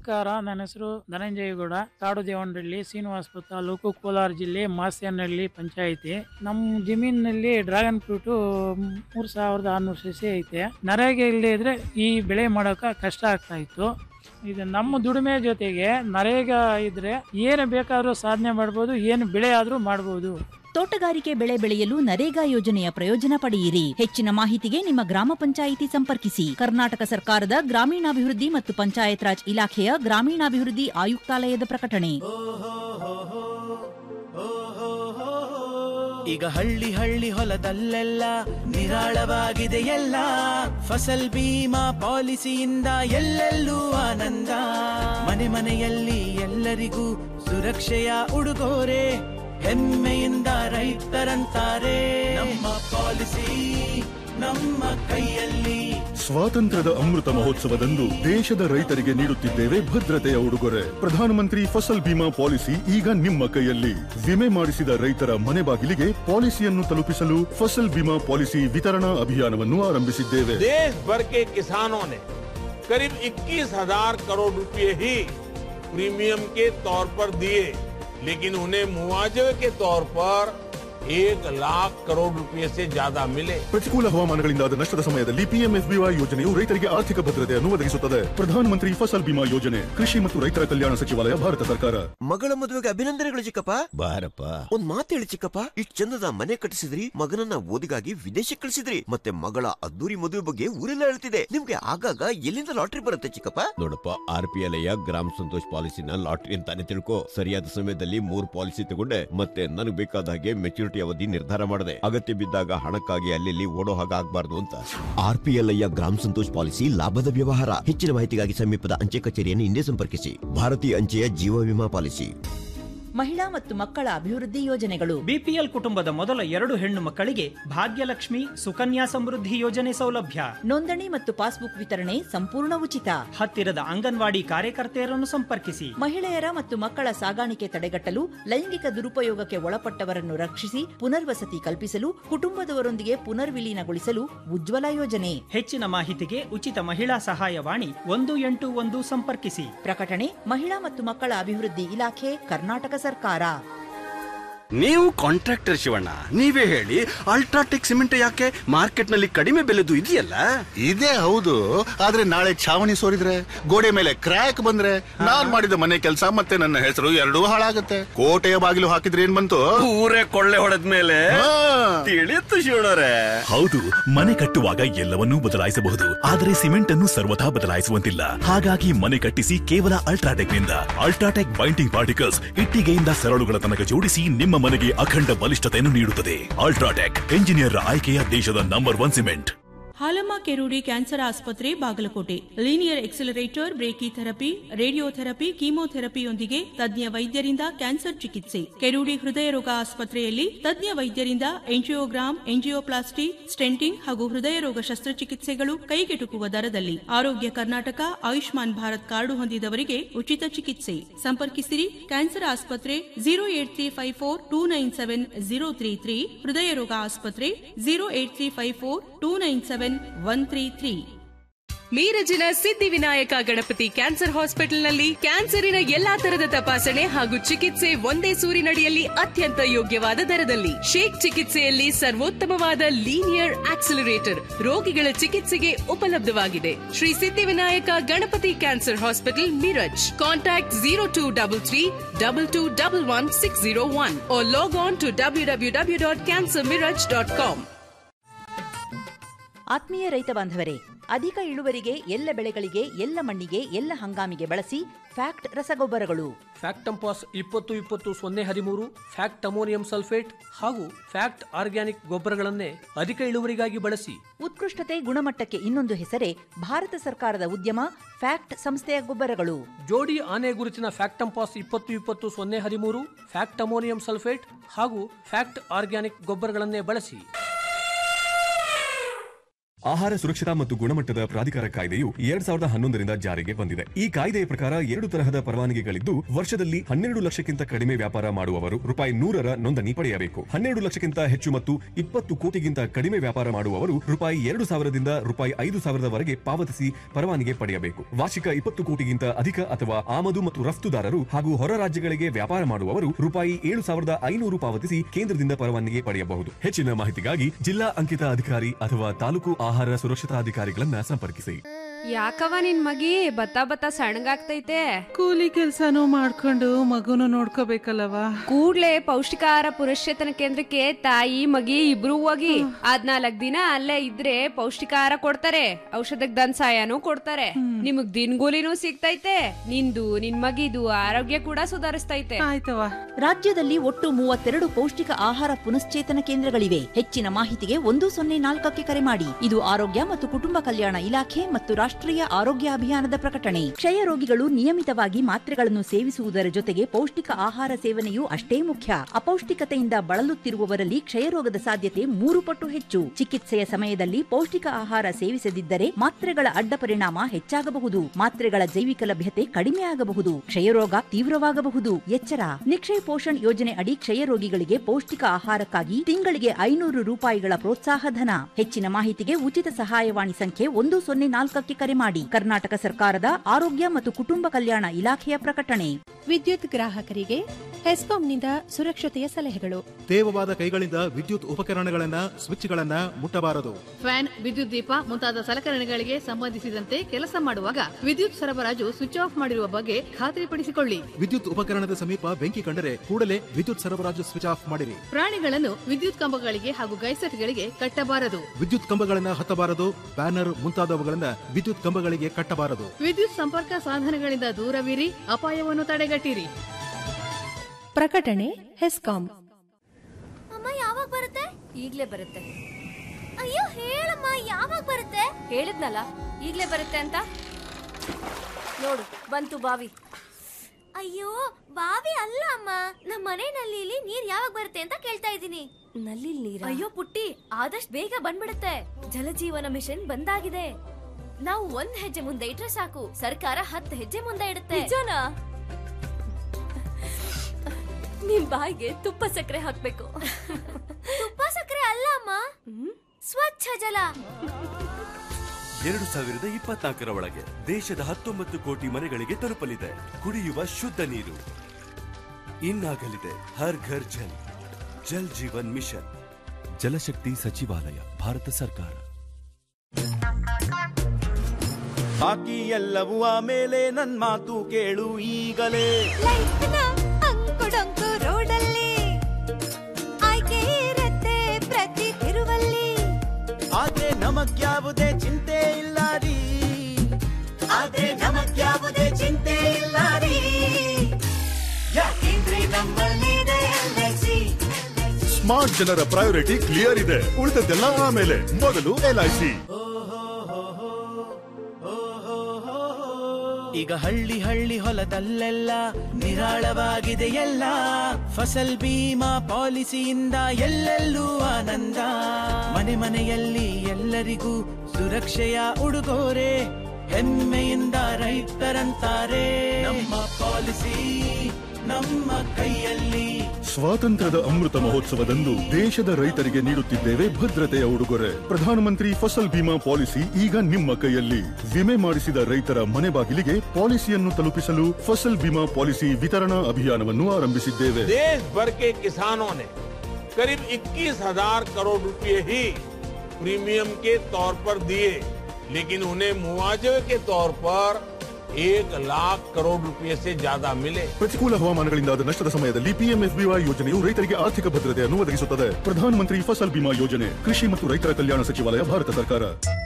ನಮಸ್ಕಾರ ನನ್ನ ಹೆಸರು ಧನಂಜಯಗೌಡ ಕಾಡು ದೇವನಹಳ್ಳಿ ಶ್ರೀನಿವಾಸಪುರ ತಾಲೂಕು ಕೋಲಾರ ಜಿಲ್ಲೆ ಮಾಸ್ಯನಹಳ್ಳಿ ಪಂಚಾಯಿತಿ ನಮ್ಮ ಜಮೀನಿನಲ್ಲಿ ಡ್ರ್ಯಾಗನ್ ಫ್ರೂಟ್ ಮೂರ್ ಸಾವಿರದ ಆರ್ನೂರು ಸಸಿ ಐತೆ ನರೇಗೆ ಇಲ್ಲದೆ ಇದ್ರೆ ಈ ಬೆಳೆ ಮಾಡೋಕೆ ಕಷ್ಟ ಆಗ್ತಾ ಇತ್ತು ಇದು ನಮ್ಮ ದುಡಿಮೆ ಜೊತೆಗೆ ನರೇಗಾ ಇದ್ರೆ ಏನು ಬೇಕಾದ್ರೂ ಸಾಧನೆ ಮಾಡ್ಬೋದು ಏನು ಬೆಳೆ ಆದ್ರೂ ಮಾಡ್ಬೋದು ತೋಟಗಾರಿಕೆ ಬೆಳೆ ಬೆಳೆಯಲು ನರೇಗಾ ಯೋಜನೆಯ ಪ್ರಯೋಜನ ಪಡೆಯಿರಿ ಹೆಚ್ಚಿನ ಮಾಹಿತಿಗೆ ನಿಮ್ಮ ಗ್ರಾಮ ಪಂಚಾಯಿತಿ ಸಂಪರ್ಕಿಸಿ ಕರ್ನಾಟಕ ಸರ್ಕಾರದ ಗ್ರಾಮೀಣಾಭಿವೃದ್ಧಿ ಮತ್ತು ಪಂಚಾಯತ್ ರಾಜ್ ಇಲಾಖೆಯ ಗ್ರಾಮೀಣಾಭಿವೃದ್ಧಿ ಆಯುಕ್ತಾಲಯದ ಪ್ರಕಟಣೆ ಈಗ ಹಳ್ಳಿ ಹಳ್ಳಿ ಹೊಲದಲ್ಲೆಲ್ಲ ನಿರಾಳವಾಗಿದೆ ಎಲ್ಲ ಫಸಲ್ ಬೀಮಾ ಪಾಲಿಸಿಯಿಂದ ಎಲ್ಲೆಲ್ಲೂ ಆನಂದ ಮನೆ ಮನೆಯಲ್ಲಿ ಎಲ್ಲರಿಗೂ ಸುರಕ್ಷೆಯ ಉಡುಗೊರೆ ಹೆಮ್ಮೆಯಿಂದ ರೈತರಂತಾರೆ ನಮ್ಮ ಪಾಲಿಸಿ ನಮ್ಮ ಕೈಯಲ್ಲಿ ಸ್ವಾತಂತ್ರ್ಯದ ಅಮೃತ ಮಹೋತ್ಸವದಂದು ದೇಶದ ರೈತರಿಗೆ ನೀಡುತ್ತಿದ್ದೇವೆ ಭದ್ರತೆಯ ಉಡುಗೊರೆ ಪ್ರಧಾನಮಂತ್ರಿ ಫಸಲ್ ಬಿಮಾ ಪಾಲಿಸಿ ಈಗ ನಿಮ್ಮ ಕೈಯಲ್ಲಿ ವಿಮೆ ಮಾಡಿಸಿದ ರೈತರ ಮನೆ ಬಾಗಿಲಿಗೆ ಪಾಲಿಸಿಯನ್ನು ತಲುಪಿಸಲು ಫಸಲ್ ಬಿಮಾ ಪಾಲಿಸಿ ವಿತರಣಾ ಅಭಿಯಾನವನ್ನು ಆರಂಭಿಸಿದ್ದೇವೆ देश भर के किसानों ने करीब 21,000 करोड़ रुपए ही प्रीमियम के तौर पर दिए लेकिन उन्हें मुआवजे के तौर पर एक लाख करोड़ रुपए से ज्यादा मिले ಪ್ರತಿಕೂಲ ಹವಾಮಾನಗಳಿಂದಾದ ನಷ್ಟದ ಸಮಯದಲ್ಲಿ ಪಿಎಂಎಫ್ಬಿವೈ ಯೋಜನೆಯು ರೈತರಿಗೆ ಆರ್ಥಿಕ ಭದ್ರತೆಯನ್ನು ಒದಗಿಸುತ್ತದೆ ಪ್ರಧಾನಮಂತ್ರಿ ಫಸಲ್ ಬಿಮಾ ಯೋಜನೆ ಕೃಷಿ ಮತ್ತು ರೈತರ ಕಲ್ಯಾಣ ಸಚಿವಾಲಯ ಭಾರತ ಸರ್ಕಾರ ಮಗಳ ಮದುವೆಗೆ ಅಭಿನಂದನೆಗಳು ಚಿಕ್ಕಪ್ಪ ಬಾರಪ್ಪ ಒಂದ್ ಮಾತು ಹೇಳಿ ಚಿಕ್ಕಪ್ಪ ಇಷ್ಟ್ ಚಂದದ ಮನೆ ಕಟ್ಟಿಸಿದ್ರಿ ಮಗನನ್ನ ಓದಿಗಾಗಿ ವಿದೇಶಕ್ಕೆ ಕಳಿಸಿದ್ರಿ ಮತ್ತೆ ಮಗಳ ಅದ್ದೂರಿ ಮದುವೆ ಬಗ್ಗೆ ಊರೆಲ್ಲ ಹೇಳ್ತಿದೆ ನಿಮ್ಗೆ ಆಗಾಗ ಎಲ್ಲಿಂದ ಲಾಟ್ರಿ ಬರುತ್ತೆ ಚಿಕ್ಕಪ್ಪ ನೋಡಪ್ಪ ಆರ್ ಪಿ ಎಲ್ ಗ್ರಾಮ ಸಂತೋಷ್ ಪಾಲಿಸಿನ ಲಾಟ್ರಿ ಅಂತಾನೆ ತಿಳ್ಕೊ ಸರಿಯಾದ ಸಮಯದಲ್ಲಿ ಮೂರ್ ಪಾಲಿಸಿ ತಗೊಂಡೆ ಮತ್ತೆ ನನಗೆ ಬೇಕಾದ ಹಾಗೆ ಮೆಚುರಿಟಿ ಅವಧಿ ನಿರ್ಧಾರ ಮಾಡಿದೆ ಅಗತ್ಯ ಬಿದ್ದಾಗ ಹಣಕ್ಕಾಗಿ ಅಲ್ಲಿ ಓಡೋ ಹಾಗೆ ಆಗ್ಬಾರ್ದು ಅಂತ ಆರ್ ಪಿ ಎಲ್ ಗ್ರಾಮ ಸಂತೋಷ್ ಪಾಲಿಸಿ ಲಾಭದ ವ್ಯವಹಾರ ಹೆಚ್ಚಿನ ಮಾಹಿತಿಗಾಗಿ ಸಮೀಪದ ಅಂಚೆ ಕಚೇರಿಯನ್ನು ಹಿಂದೆ ಸಂಪರ್ಕಿಸಿ ಭಾರತೀಯ ಅಂಚೆಯ ಜೀವ ವಿಮಾ ಪಾಲಿಸಿ ಮಹಿಳಾ ಮತ್ತು ಮಕ್ಕಳ ಅಭಿವೃದ್ಧಿ ಯೋಜನೆಗಳು ಬಿಪಿಎಲ್ ಕುಟುಂಬದ ಮೊದಲ ಎರಡು ಹೆಣ್ಣು ಮಕ್ಕಳಿಗೆ ಭಾಗ್ಯಲಕ್ಷ್ಮಿ ಸುಕನ್ಯಾ ಸಮೃದ್ಧಿ ಯೋಜನೆ ಸೌಲಭ್ಯ ನೋಂದಣಿ ಮತ್ತು ಪಾಸ್ಬುಕ್ ವಿತರಣೆ ಸಂಪೂರ್ಣ ಉಚಿತ ಹತ್ತಿರದ ಅಂಗನವಾಡಿ ಕಾರ್ಯಕರ್ತೆಯರನ್ನು ಸಂಪರ್ಕಿಸಿ ಮಹಿಳೆಯರ ಮತ್ತು ಮಕ್ಕಳ ಸಾಗಾಣಿಕೆ ತಡೆಗಟ್ಟಲು ಲೈಂಗಿಕ ದುರುಪಯೋಗಕ್ಕೆ ಒಳಪಟ್ಟವರನ್ನು ರಕ್ಷಿಸಿ ಪುನರ್ವಸತಿ ಕಲ್ಪಿಸಲು ಕುಟುಂಬದವರೊಂದಿಗೆ ಪುನರ್ವಿಲೀನಗೊಳಿಸಲು ಉಜ್ವಲ ಯೋಜನೆ ಹೆಚ್ಚಿನ ಮಾಹಿತಿಗೆ ಉಚಿತ ಮಹಿಳಾ ಸಹಾಯವಾಣಿ ಒಂದು ಎಂಟು ಒಂದು ಸಂಪರ್ಕಿಸಿ ಪ್ರಕಟಣೆ ಮಹಿಳಾ ಮತ್ತು ಮಕ್ಕಳ ಅಭಿವೃದ್ಧಿ ಇಲಾಖೆ ಕರ್ನಾಟಕ ಸರ್ಕಾರ ನೀವು ಕಾಂಟ್ರಾಕ್ಟರ್ ಶಿವಣ್ಣ ನೀವೇ ಹೇಳಿ ಅಲ್ಟ್ರಾಟೆಕ್ ಸಿಮೆಂಟ್ ಯಾಕೆ ಮಾರ್ಕೆಟ್ ನಲ್ಲಿ ಕಡಿಮೆ ಬೆಲೆದು ಇದೆಯಲ್ಲ ಇದೇ ಹೌದು ಆದ್ರೆ ನಾಳೆ ಛಾವಣಿ ಸೋರಿದ್ರೆ ಗೋಡೆ ಮೇಲೆ ಕ್ರ್ಯಾಕ್ ಬಂದ್ರೆ ನಾನ್ ಮಾಡಿದ ಮನೆ ಕೆಲಸ ಮತ್ತೆ ನನ್ನ ಹೆಸರು ಎರಡೂ ಹಾಳಾಗತ್ತೆ ಕೋಟೆಯ ಬಾಗಿಲು ಹಾಕಿದ್ರೆ ಏನ್ ಬಂತು ಊರೇ ಕೊಳ್ಳೆ ಹೊಡೆದ ಮೇಲೆ ಹಾ. ತಿಳಿಯುತ್ತು ಶಿವಣ್ಣರೇ ಹೌದು ಮನೆ ಕಟ್ಟುವಾಗ ಎಲ್ಲವನ್ನೂ ಬದಲಾಯಿಸಬಹುದು ಆದರೆ ಸಿಮೆಂಟ್ ಅನ್ನು ಸರ್ವಥಾ ಬದಲಾಯಿಸುವಂತಿಲ್ಲ ಹಾಗಾಗಿ ಮನೆ ಕಟ್ಟಿಸಿ ಕೇವಲ ಅಲ್ಟ್ರಾಟೆಕ್ ನಿಂದ ಅಲ್ಟ್ರಾಟೆಕ್ ಬೈಂಡಿಂಗ್ ಪಾರ್ಟಿಕಲ್ಸ್ ಇಟ್ಟಿಗೆಯಿಂದ ಸರಳುಗಳ ತನಕ ಜೋಡಿಸಿ ನಿಮ್ಮ ಮನೆಗೆ ಅಖಂಡ ಬಲಿಷ್ಠತೆಯನ್ನು ನೀಡುತ್ತದೆ ಅಲ್ಟ್ರಾಟೆಕ್ ಎಂಜಿನಿಯರ್ ಆಯ್ಕೆಯ ದೇಶದ number one cement Halamma Kerudi cancer ಆಸ್ಪತ್ರೆ Bagalkot linear accelerator brachy therapy radiotherapy ಕೀಮೋಥೆರಪಿಯೊಂದಿಗೆ ತಜ್ಞ ವೈದ್ಯರಿಂದ ಕ್ಯಾನ್ಸರ್ ಚಿಕಿತ್ಸೆ ಕೆರೂಡಿ ಹೃದಯ ರೋಗ ಆಸ್ಪತ್ರೆಯಲ್ಲಿ ತಜ್ಞ ವೈದ್ಯರಿಂದ ಎಂಜಿಯೋಗ್ರಾಮ್ ಎಂಜಿಯೋಪ್ಲಾಸ್ಟಿ ಸ್ಟೆಂಟಿಂಗ್ ಹಾಗೂ ಹೃದಯ ರೋಗ ಶಸ್ತ್ರಚಿಕಿತ್ಸೆಗಳು ಕೈಗೆಟುಕುವ ದರದಲ್ಲಿ ಆರೋಗ್ಯ ಕರ್ನಾಟಕ ಆಯುಷ್ಮಾನ್ ಭಾರತ್ ಕಾರ್ಡು ಹೊಂದಿದವರಿಗೆ ಉಚಿತ ಚಿಕಿತ್ಸೆ ಸಂಪರ್ಕಿಸಿರಿ ಕ್ಯಾನ್ಸರ್ ಆಸ್ಪತ್ರೆ zero eight three five four two nine seven zero three three ಹೃದಯ ರೋಗ ಆಸ್ಪತ್ರೆ zero eight three five four two nine seven one three three ಮೀರಜಿನ ಸಿದ್ಧಿವಿನಾಯಕ ಗಣಪತಿ ಕ್ಯಾನ್ಸರ್ ಹಾಸ್ಪಿಟಲ್ನಲ್ಲಿ ಕ್ಯಾನ್ಸರಿನ ಎಲ್ಲಾ ತರದ ತಪಾಸಣೆ ಹಾಗೂ ಚಿಕಿತ್ಸೆ ಒಂದೇ ಸೂರಿನಡಿಯಲ್ಲಿ ಅತ್ಯಂತ ಯೋಗ್ಯವಾದ ದರದಲ್ಲಿ ಶೇಕ್ ಚಿಕಿತ್ಸೆಯಲ್ಲಿ ಸರ್ವೋತ್ತಮವಾದ ಲೀನಿಯರ್ ಆಕ್ಸಿಲರೇಟರ್ ರೋಗಿಗಳ ಚಿಕಿತ್ಸೆಗೆ ಉಪಲಬ್ಧವಾಗಿದೆ Shri Siddhivinayak Ganapati cancer hospital Miraj contact zero two double three double two double one six zero one log on to W W W dot cancer Miraj dot com ಆತ್ಮೀಯ ರೈತ ಬಾಂಧವರೇ ಅಧಿಕ ಇಳುವರಿಗೆ ಎಲ್ಲ ಬೆಳೆಗಳಿಗೆ ಎಲ್ಲ ಮಣ್ಣಿಗೆ ಎಲ್ಲ ಹಂಗಾಮಿಗೆ ಬಳಸಿ ಫ್ಯಾಕ್ಟ್ ರಸಗೊಬ್ಬರಗಳು ಫ್ಯಾಕ್ಟಂಪಾಸ್ ಇಪ್ಪತ್ತು ಇಪ್ಪತ್ತು ಸೊನ್ನೆ ಹದಿಮೂರು ಫ್ಯಾಕ್ಟ್ ಅಮೋನಿಯಂ ಸಲ್ಫೇಟ್ ಹಾಗೂ ಫ್ಯಾಕ್ಟ್ ಆರ್ಗ್ಯಾನಿಕ್ ಗೊಬ್ಬರಗಳನ್ನೇ ಅಧಿಕ ಇಳುವರಿಗಾಗಿ ಬಳಸಿ ಉತ್ಕೃಷ್ಟತೆ ಗುಣಮಟ್ಟಕ್ಕೆ ಇನ್ನೊಂದು ಹೆಸರೇ ಭಾರತ ಸರ್ಕಾರದ ಉದ್ಯಮ ಫ್ಯಾಕ್ಟ್ ಸಂಸ್ಥೆಯ ಗೊಬ್ಬರಗಳು ಜೋಡಿ ಆನೆ ಗುರುತಿನ ಫ್ಯಾಕ್ಟಂಪಾಸ್ ಇಪ್ಪತ್ತು ಇಪ್ಪತ್ತು ಸೊನ್ನೆ ಹದಿಮೂರು ಫ್ಯಾಕ್ಟ್ ಅಮೋನಿಯಂ ಸಲ್ಫೇಟ್ ಹಾಗೂ ಫ್ಯಾಕ್ಟ್ ಆರ್ಗ್ಯಾನಿಕ್ ಗೊಬ್ಬರಗಳನ್ನೇ ಬಳಸಿ ಆಹಾರ ಸುರಕ್ಷತಾ ಮತ್ತು ಗುಣಮಟ್ಟದ ಪ್ರಾಧಿಕಾರ ಕಾಯ್ದೆಯು ಎರಡ್ ಸಾವಿರದ ಹನ್ನೊಂದರಿಂದ ಜಾರಿಗೆ ಬಂದಿದೆ ಈ ಕಾಯ್ದೆಯ ಪ್ರಕಾರ ಎರಡು ತರಹದ ಪರವಾನಗಿಗಳಿದ್ದು ವರ್ಷದಲ್ಲಿ ಹನ್ನೆರಡು ಲಕ್ಷಕ್ಕಿಂತ ಕಡಿಮೆ ವ್ಯಾಪಾರ ಮಾಡುವವರು ರೂಪಾಯಿ ನೂರರ ನೋಂದಣಿ ಪಡೆಯಬೇಕು ಹನ್ನೆರಡು ಲಕ್ಷಕ್ಕಿಂತ ಹೆಚ್ಚು ಮತ್ತು ಇಪ್ಪತ್ತು ಕೋಟಿಗಿಂತ ಕಡಿಮೆ ವ್ಯಾಪಾರ ಮಾಡುವವರು ರೂಪಾಯಿ ಎರಡು ಸಾವಿರದಿಂದ ರೂಪಾಯಿ ಐದು ಸಾವಿರದವರೆಗೆ ಪಾವತಿಸಿ ಪರವಾನಗಿ ಪಡೆಯಬೇಕು ವಾರ್ಷಿಕ ಇಪ್ಪತ್ತು ಕೋಟಿಗಿಂತ ಅಧಿಕ ಅಥವಾ ಆಮದು ಮತ್ತು ರಫ್ತುದಾರರು ಹಾಗೂ ಹೊರ ರಾಜ್ಯಗಳಿಗೆ ವ್ಯಾಪಾರ ಮಾಡುವವರು ರೂಪಾಯಿ ಏಳು ಸಾವಿರದ ಐನೂರು ಪಾವತಿಸಿ ಕೇಂದ್ರದಿಂದ ಪರವಾನಗಿ ಪಡೆಯಬಹುದು ಹೆಚ್ಚಿನ ಮಾಹಿತಿಗಾಗಿ ಜಿಲ್ಲಾ ಅಂಕಿತ ಅಧಿಕಾರಿ ಅಥವಾ ತಾಲೂಕು ಆಹಾರ ಸುರಕ್ಷತಾ ಅಧಿಕಾರಿಗಳನ್ನ ಸಂಪರ್ಕಿಸಿ ಯಾಕವ ನಿನ್ ಮಗಿ ಬತ್ತ ಬತ್ತ ಸಣ್ಣಗಾಗ್ತೈತೆ ಕೂಲಿ ಕೆಲ್ಸನೂ ಮಾಡ್ಕೊಂಡು ಮಗುನು ನೋಡ್ಕೋಬೇಕಲ್ಲವ ಕೂಡ್ಲೆ ಪೌಷ್ಟಿಕಾಹಾರ ಪುರಸ್ಚೇತನ ಕೇಂದ್ರಕ್ಕೆ ತಾಯಿ ಮಗಿ ಇಬ್ರು ಹೋಗಿ ಹದ್ನಾಲ್ಕ್ ದಿನ ಅಲ್ಲೇ ಇದ್ರೆ ಪೌಷ್ಟಿಕಾಹಾರ ಕೊಡ್ತಾರೆ ಔಷಧಕ್ ಧನ್ ಸಹಾಯನೂ ಕೊಡ್ತಾರೆ ನಿಮಗ್ ದಿನಗೂಲಿನೂ ಸಿಗ್ತೈತೆ ನಿಂದು ನಿನ್ ಮಗಿದು ಆರೋಗ್ಯ ಕೂಡ ಸುಧಾರಿಸ್ತೈತೆ ಆಯ್ತವ ರಾಜ್ಯದಲ್ಲಿ ಒಟ್ಟು ಮೂವತ್ತೆರಡು ಪೌಷ್ಟಿಕ ಆಹಾರ ಪುನಶ್ಚೇತನ ಕೇಂದ್ರಗಳಿವೆ ಹೆಚ್ಚಿನ ಮಾಹಿತಿಗೆ ಒಂದು ಸೊನ್ನೆ ನಾಲ್ಕಕ್ಕೆ ಕರೆ ಮಾಡಿ ಇದು ಆರೋಗ್ಯ ಮತ್ತು ಕುಟುಂಬ ಕಲ್ಯಾಣ ಇಲಾಖೆ ಮತ್ತು ರಾಷ್ಟ್ರೀಯ ಆರೋಗ್ಯ ಅಭಿಯಾನದ ಪ್ರಕಟಣೆ ಕ್ಷಯ ರೋಗಿಗಳು ನಿಯಮಿತವಾಗಿ ಮಾತ್ರೆಗಳನ್ನು ಸೇವಿಸುವುದರ ಜೊತೆಗೆ ಪೌಷ್ಟಿಕ ಆಹಾರ ಸೇವನೆಯೂ ಅಷ್ಟೇ ಮುಖ್ಯ ಅಪೌಷ್ಟಿಕತೆಯಿಂದ ಬಳಲುತ್ತಿರುವವರಲ್ಲಿ ಕ್ಷಯರೋಗದ ಸಾಧ್ಯತೆ ಮೂರು ಪಟ್ಟು ಹೆಚ್ಚು ಚಿಕಿತ್ಸೆಯ ಸಮಯದಲ್ಲಿ ಪೌಷ್ಟಿಕ ಆಹಾರ ಸೇವಿಸದಿದ್ದರೆ ಮಾತ್ರೆಗಳ ಅಡ್ಡ ಪರಿಣಾಮ ಹೆಚ್ಚಾಗಬಹುದು ಮಾತ್ರೆಗಳ ಜೈವಿಕ ಲಭ್ಯತೆ ಕಡಿಮೆ ಆಗಬಹುದು ಕ್ಷಯರೋಗ ತೀವ್ರವಾಗಬಹುದು ಎಚ್ಚರ ನಿಕ್ಷಯ್ ಪೋಷಣ್ ಯೋಜನೆ ಅಡಿ ಕ್ಷಯ ರೋಗಿಗಳಿಗೆ ಪೌಷ್ಟಿಕ ಆಹಾರಕ್ಕಾಗಿ ತಿಂಗಳಿಗೆ ಐನೂರು ರೂಪಾಯಿಗಳ ಪ್ರೋತ್ಸಾಹ ಧನ ಹೆಚ್ಚಿನ ಮಾಹಿತಿಗೆ ಉಚಿತ ಸಹಾಯವಾಣಿ ಸಂಖ್ಯೆ ಒಂದು ಸೊನ್ನೆ ನಾಲ್ಕಕ್ಕೆ ಕರೆ ಮಾಡಿ ಕರ್ನಾಟಕ ಸರ್ಕಾರದ ಆರೋಗ್ಯ ಮತ್ತು ಕುಟುಂಬ ಕಲ್ಯಾಣ ಇಲಾಖೆಯ ಪ್ರಕಟಣೆ ವಿದ್ಯುತ್ ಗ್ರಾಹಕರಿಗೆ ಹೆಸ್ಕಾಂನಿಂದ ಸುರಕ್ಷತೆಯ ಸಲಹೆಗಳು ತೇವವಾದ ಕೈಗಳಿಂದ ವಿದ್ಯುತ್ ಉಪಕರಣಗಳನ್ನ ಸ್ವಿಚ್ಗಳನ್ನ ಮುಟ್ಟಬಾರದು ಫ್ಯಾನ್ ವಿದ್ಯುತ್ ದೀಪ ಮುಂತಾದ ಸಲಕರಣೆಗಳಿಗೆ ಸಂಬಂಧಿಸಿದಂತೆ ಕೆಲಸ ಮಾಡುವಾಗ ವಿದ್ಯುತ್ ಸರಬರಾಜು ಸ್ವಿಚ್ ಆಫ್ ಮಾಡಿರುವ ಬಗ್ಗೆ ಖಾತ್ರಿಪಡಿಸಿಕೊಳ್ಳಿ ವಿದ್ಯುತ್ ಉಪಕರಣದ ಸಮೀಪ ಬೆಂಕಿ ಕಂಡರೆ ಕೂಡಲೇ ವಿದ್ಯುತ್ ಸರಬರಾಜು ಸ್ವಿಚ್ ಆಫ್ ಮಾಡಿರಿ ಪ್ರಾಣಿಗಳನ್ನು ವಿದ್ಯುತ್ ಕಂಬಗಳಿಗೆ ಹಾಗೂ ಗೈಸೆಟ್ಗಳಿಗೆ ಕಟ್ಟಬಾರದು ವಿದ್ಯುತ್ ಕಂಬಗಳನ್ನ ಹತ್ತಬಾರದು ಬ್ಯಾನರ್ ಮುಂತಾದವುಗಳನ್ನ ವಿದ್ಯುತ್ ಕಂಬಗಳಿಗೆ ಕಟ್ಟಬಾರದು ವಿದ್ಯುತ್ ಸಂಪರ್ಕ ಸಾಧನಗಳಿಂದ ದೂರವಿರಿ ಅಪಾಯವನ್ನು ತಡೆಗಟ್ಟಿರಿ ಪ್ರಕಟಣೆ ಹೆಸ್ಕಾಂ ಅಮ್ಮ ಯಾವಾಗ ಬರುತ್ತೆ ಈಗ್ಲೇ ಬರುತ್ತೆ ಅಯ್ಯೋ ಹೇಳಮ್ಮ ಯಾವಾಗ ಬರುತ್ತೆ ಹೇಳಿದ್ನಲ್ಲ ಈಗ್ಲೇ ಬರುತ್ತೆ ಅಂತ ನೋಡು ಬಂತು ಬಾವಿ ಅಯ್ಯೋ ಬಾವಿ ಅಲ್ಲ ಅಮ್ಮ ನಮ್ಮ ಮನೆ ನಲ್ಲಿಲಿ ನೀರ್ ಯಾವಾಗ ಬರುತ್ತೆ ಅಂತ ಕೇಳ್ತಾ ಇದ್ದೀನಿ ನಲ್ಲಿ ನೀರ ಅಯ್ಯೋ ಪುಟ್ಟಿ ಆದಷ್ಟು ಬೇಗ ಬಂದ್ಬಿಡುತ್ತೆ ಜಲಜೀವನ ಮಿಷನ್ ಬಂದಾಗಿದೆ ನಾವು ಒಂದ್ ಹೆಜ್ಜೆ ಮುಂದೆ ಇಟ್ರೆ ಸಾಕು ಸರ್ಕಾರ ಹತ್ತು ಹೆಜ್ಜೆ ಮುಂದೆ ಇಡುತ್ತೆ ನಿಜನಾ ನಿಮ್ ಬಾಯಿಗೆ ತುಪ್ಪ ಸಕ್ಕರೆ ಹಾಕ್ಬೇಕು ತುಪ್ಪ ಸಕ್ಕರೆ ಅಲ್ಲ ಅಮ್ಮ ಸ್ವಚ್ಛ ಜಲ ಎರಡು ಸಾವಿರದ ಇಪ್ಪತ್ನಾಲ್ಕರ ಒಳಗೆ ದೇಶದ ಹತ್ತೊಂಬತ್ತು ಕೋಟಿ ಮನೆಗಳಿಗೆ ತಲುಪಲಿದೆ ಕುಡಿಯುವ ಶುದ್ಧ ನೀರು ಇನ್ನಾಗಲಿದೆ ಹರ್ ಘರ್ ಜಲ್ ಜಲ್ ಜೀವನ್ ಮಿಷನ್ ಜಲಶಕ್ತಿ ಸಚಿವಾಲಯ ಭಾರತ ಸರ್ಕಾರ ಬಾಕಿ ಎಲ್ಲವೂ ಆಮೇಲೆ ನನ್ ಮಾತು ಕೇಳು ಈಗಲೇ ಅಂಕುಡೊಂಕು ರೋಡಲ್ಲಿ ಆಯ್ಕೆ ಇರತ್ತೆ ಪ್ರತಿ ತಿರುವಲ್ಲಿ ಆದ್ರೆ ನಮಗ್ಯಾವುದೇ ಚಿಂತೆ ಇಲ್ಲ ರೀ ಆದ್ರೆ ನಮಗ್ಯಾವುದೇ ಚಿಂತೆ ಇಲ್ಲ ರೀ ಯಾಕೆಂದ್ರೆ ನಮ್ಮಲ್ಲಿದೆ LIC. ಸ್ಮಾರ್ಟ್ ಜನರ ಪ್ರಯಾರಿಟಿ ಕ್ಲಿಯರ್ ಇದೆ ಉಳಿದದ್ದೆಲ್ಲ ಆಮೇಲೆ ಮೊದಲು ಎಲ್ಐಸಿ ಈಗ ಹಳ್ಳಿ ಹಳ್ಳಿ ಹೊಲದಲ್ಲೆಲ್ಲ ನಿರಾಳವಾಗಿದೆ ಎಲ್ಲ ಫಸಲ್ ಬೀಮಾ ಪಾಲಿಸಿಯಿಂದ ಎಲ್ಲೆಲ್ಲೂ ಆನಂದ ಮನೆ ಮನೆಯಲ್ಲಿ ಎಲ್ಲರಿಗೂ ಸುರಕ್ಷೆಯ ಉಡುಗೊರೆ ಹೆಮ್ಮೆಯಿಂದ ರೈತರಂತಾರೆ ನಮ್ಮ ಪಾಲಿಸಿ ನಮ್ಮ ಕೈಯಲ್ಲಿ ಸ್ವಾತಂತ್ರ್ಯದ ಅಮೃತ ಮಹೋತ್ಸವದಂದು ದೇಶದ ರೈತರಿಗೆ ನೀಡುತ್ತಿದ್ದೇವೆ ಭದ್ರತೆಯ ಉಡುಗೊರೆ ಪ್ರಧಾನಮಂತ್ರಿ ಫಸಲ್ ಬಿಮಾ ಪಾಲಿಸಿ ಈಗ ನಿಮ್ಮ ಕೈಯಲ್ಲಿ ವಿಮೆ ಮಾಡಿಸಿದ ರೈತರ ಮನೆ ಬಾಗಿಲಿಗೆ ಪಾಲಿಸಿಯನ್ನು ತಲುಪಿಸಲು ಫಸಲ್ ಬಿಮಾ ಪಾಲಿಸಿ ವಿತರಣಾ ಅಭಿಯಾನವನ್ನು ಆರಂಭಿಸಿದ್ದೇವೆ देश भर के किसानों ने करीब 21,000 करोड़ रुपए ही प्रीमियम के तौर पर दिए लेकिन उन्हें मुआवजे के तौर पर एक लाख करोड़ रुपए से ज्यादा मिले ಪ್ರತಿಕೂಲ ಹವಾಮಾನಗಳಿಂದಾದ ನಷ್ಟದ ಸಮಯದಲ್ಲಿ ಪಿಎಂಎಫ್ಬಿವೈ ಯೋಜನೆಯು ರೈತರಿಗೆ ಆರ್ಥಿಕ ಭದ್ರತೆಯನ್ನು ಒದಗಿಸುತ್ತದೆ ಪ್ರಧಾನಮಂತ್ರಿ ಫಸಲ್ ಬಿಮಾ ಯೋಜನೆ ಕೃಷಿ ಮತ್ತು ರೈತರ ಕಲ್ಯಾಣ ಸಚಿವಾಲಯ ಭಾರತ ಸರ್ಕಾರ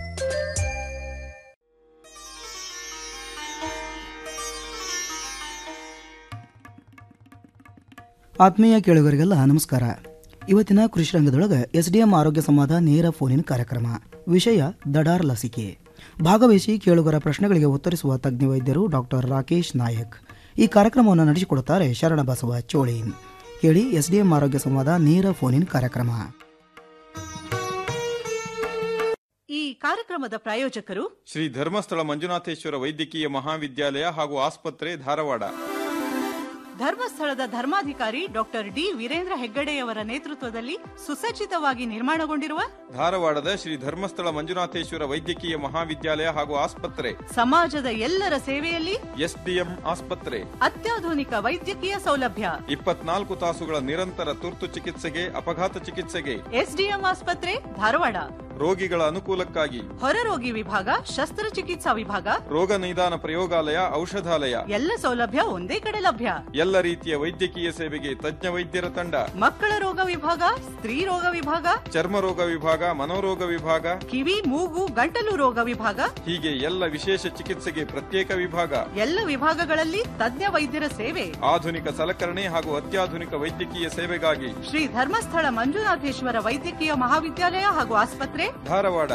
ಆತ್ಮೀಯ ಕೇಳುಗರಿಗೆಲ್ಲ ನಮಸ್ಕಾರ ಇವತ್ತಿನ ಕೃಷಿ ರಂಗದೊಳಗೆ ಎಸ್ ಡಿ ಎಂ ಆರೋಗ್ಯ ಸಂವಾದ ನೇರ ಫೋನಿನ ಕಾರ್ಯಕ್ರಮ ವಿಷಯ ದಡಾರ್ ಲಸಿಕೆ ಭಾಗವಹಿಸಿ ಕೇಳುಗರ ಪ್ರಶ್ನೆಗಳಿಗೆ ಉತ್ತರಿಸುವ ತಜ್ಞ ವೈದ್ಯರು ಡಾಕ್ಟರ್ ರಾಕೇಶ್ ನಾಯಕ್ ಈ ಕಾರ್ಯಕ್ರಮವನ್ನು ನಡೆಸಿಕೊಡುತ್ತಾರೆ ಶರಣಬಸವ ಚೋಳೀನ್ ಕೇಳಿ ಎಸ್ ಡಿ ಎಂ ಆರೋಗ್ಯ ಸಂವಾದ ನೇರ ಫೋನಿನ ಕಾರ್ಯಕ್ರಮ ಈ ಕಾರ್ಯಕ್ರಮದ ಪ್ರಾಯೋಜಕರು ಶ್ರೀ ಧರ್ಮಸ್ಥಳ ಮಂಜುನಾಥೇಶ್ವರ ವೈದ್ಯಕೀಯ ಮಹಾವಿದ್ಯಾಲಯ ಹಾಗೂ ಆಸ್ಪತ್ರೆ ಧಾರವಾಡ ಧರ್ಮಸ್ಥಳದ ಧರ್ಮಾಧಿಕಾರಿ ಡಾಕ್ಟರ್ ಡಿ ವೀರೇಂದ್ರ ಹೆಗ್ಗಡೆಯವರ ನೇತೃತ್ವದಲ್ಲಿ ಸುಸಜ್ಜಿತವಾಗಿ ನಿರ್ಮಾಣಗೊಂಡಿರುವ ಧಾರವಾಡದ ಶ್ರೀ ಧರ್ಮಸ್ಥಳ ಮಂಜುನಾಥೇಶ್ವರ ವೈದ್ಯಕೀಯ ಮಹಾವಿದ್ಯಾಲಯ ಹಾಗೂ ಆಸ್ಪತ್ರೆ ಸಮಾಜದ ಎಲ್ಲರ ಸೇವೆಯಲ್ಲಿ ಎಸ್ಡಿಎಂ ಆಸ್ಪತ್ರೆ ಅತ್ಯಾಧುನಿಕ ವೈದ್ಯಕೀಯ ಸೌಲಭ್ಯ ಇಪ್ಪತ್ನಾಲ್ಕು ತಾಸುಗಳ ನಿರಂತರ ತುರ್ತು ಚಿಕಿತ್ಸೆಗೆ ಅಪಘಾತ ಚಿಕಿತ್ಸೆಗೆ ಎಸ್ಡಿಎಂ ಆಸ್ಪತ್ರೆ ಧಾರವಾಡ ರೋಗಿಗಳ ಅನುಕೂಲಕ್ಕಾಗಿ ಹೊರರೋಗಿ ವಿಭಾಗ ಶಸ್ತ್ರಚಿಕಿತ್ಸಾ ವಿಭಾಗ ರೋಗ ನಿದಾನ ಪ್ರಯೋಗಾಲಯ ಔಷಧಾಲಯ ಎಲ್ಲ ಸೌಲಭ್ಯ ಒಂದೇ ಕಡೆ ಲಭ್ಯ ಎಲ್ಲ ರೀತಿಯ ವೈದ್ಯಕೀಯ ಸೇವೆಗೆ ತಜ್ಞ ವೈದ್ಯರ ತಂಡ ಮಕ್ಕಳ ರೋಗ ವಿಭಾಗ ಸ್ತ್ರೀ ರೋಗ ವಿಭಾಗ ಚರ್ಮ ರೋಗ ವಿಭಾಗ ಮನೋರೋಗ ವಿಭಾಗ ಕಿವಿ ಮೂಗು ಗಂಟಲು ರೋಗ ವಿಭಾಗ ಹೀಗೆ ಎಲ್ಲ ವಿಶೇಷ ಚಿಕಿತ್ಸೆಗೆ ಪ್ರತ್ಯೇಕ ವಿಭಾಗ ಎಲ್ಲ ವಿಭಾಗಗಳಲ್ಲಿ ತಜ್ಞ ವೈದ್ಯರ ಸೇವೆ ಆಧುನಿಕ ಸಲಕರಣೆ ಹಾಗೂ ಅತ್ಯಾಧುನಿಕ ವೈದ್ಯಕೀಯ ಸೇವೆಗಾಗಿ ಶ್ರೀ ಧರ್ಮಸ್ಥಳ ಮಂಜುನಾಥೇಶ್ವರ ವೈದ್ಯಕೀಯ ಮಹಾವಿದ್ಯಾಲಯ ಹಾಗೂ ಆಸ್ಪತ್ರೆ ಧಾರವಾಡ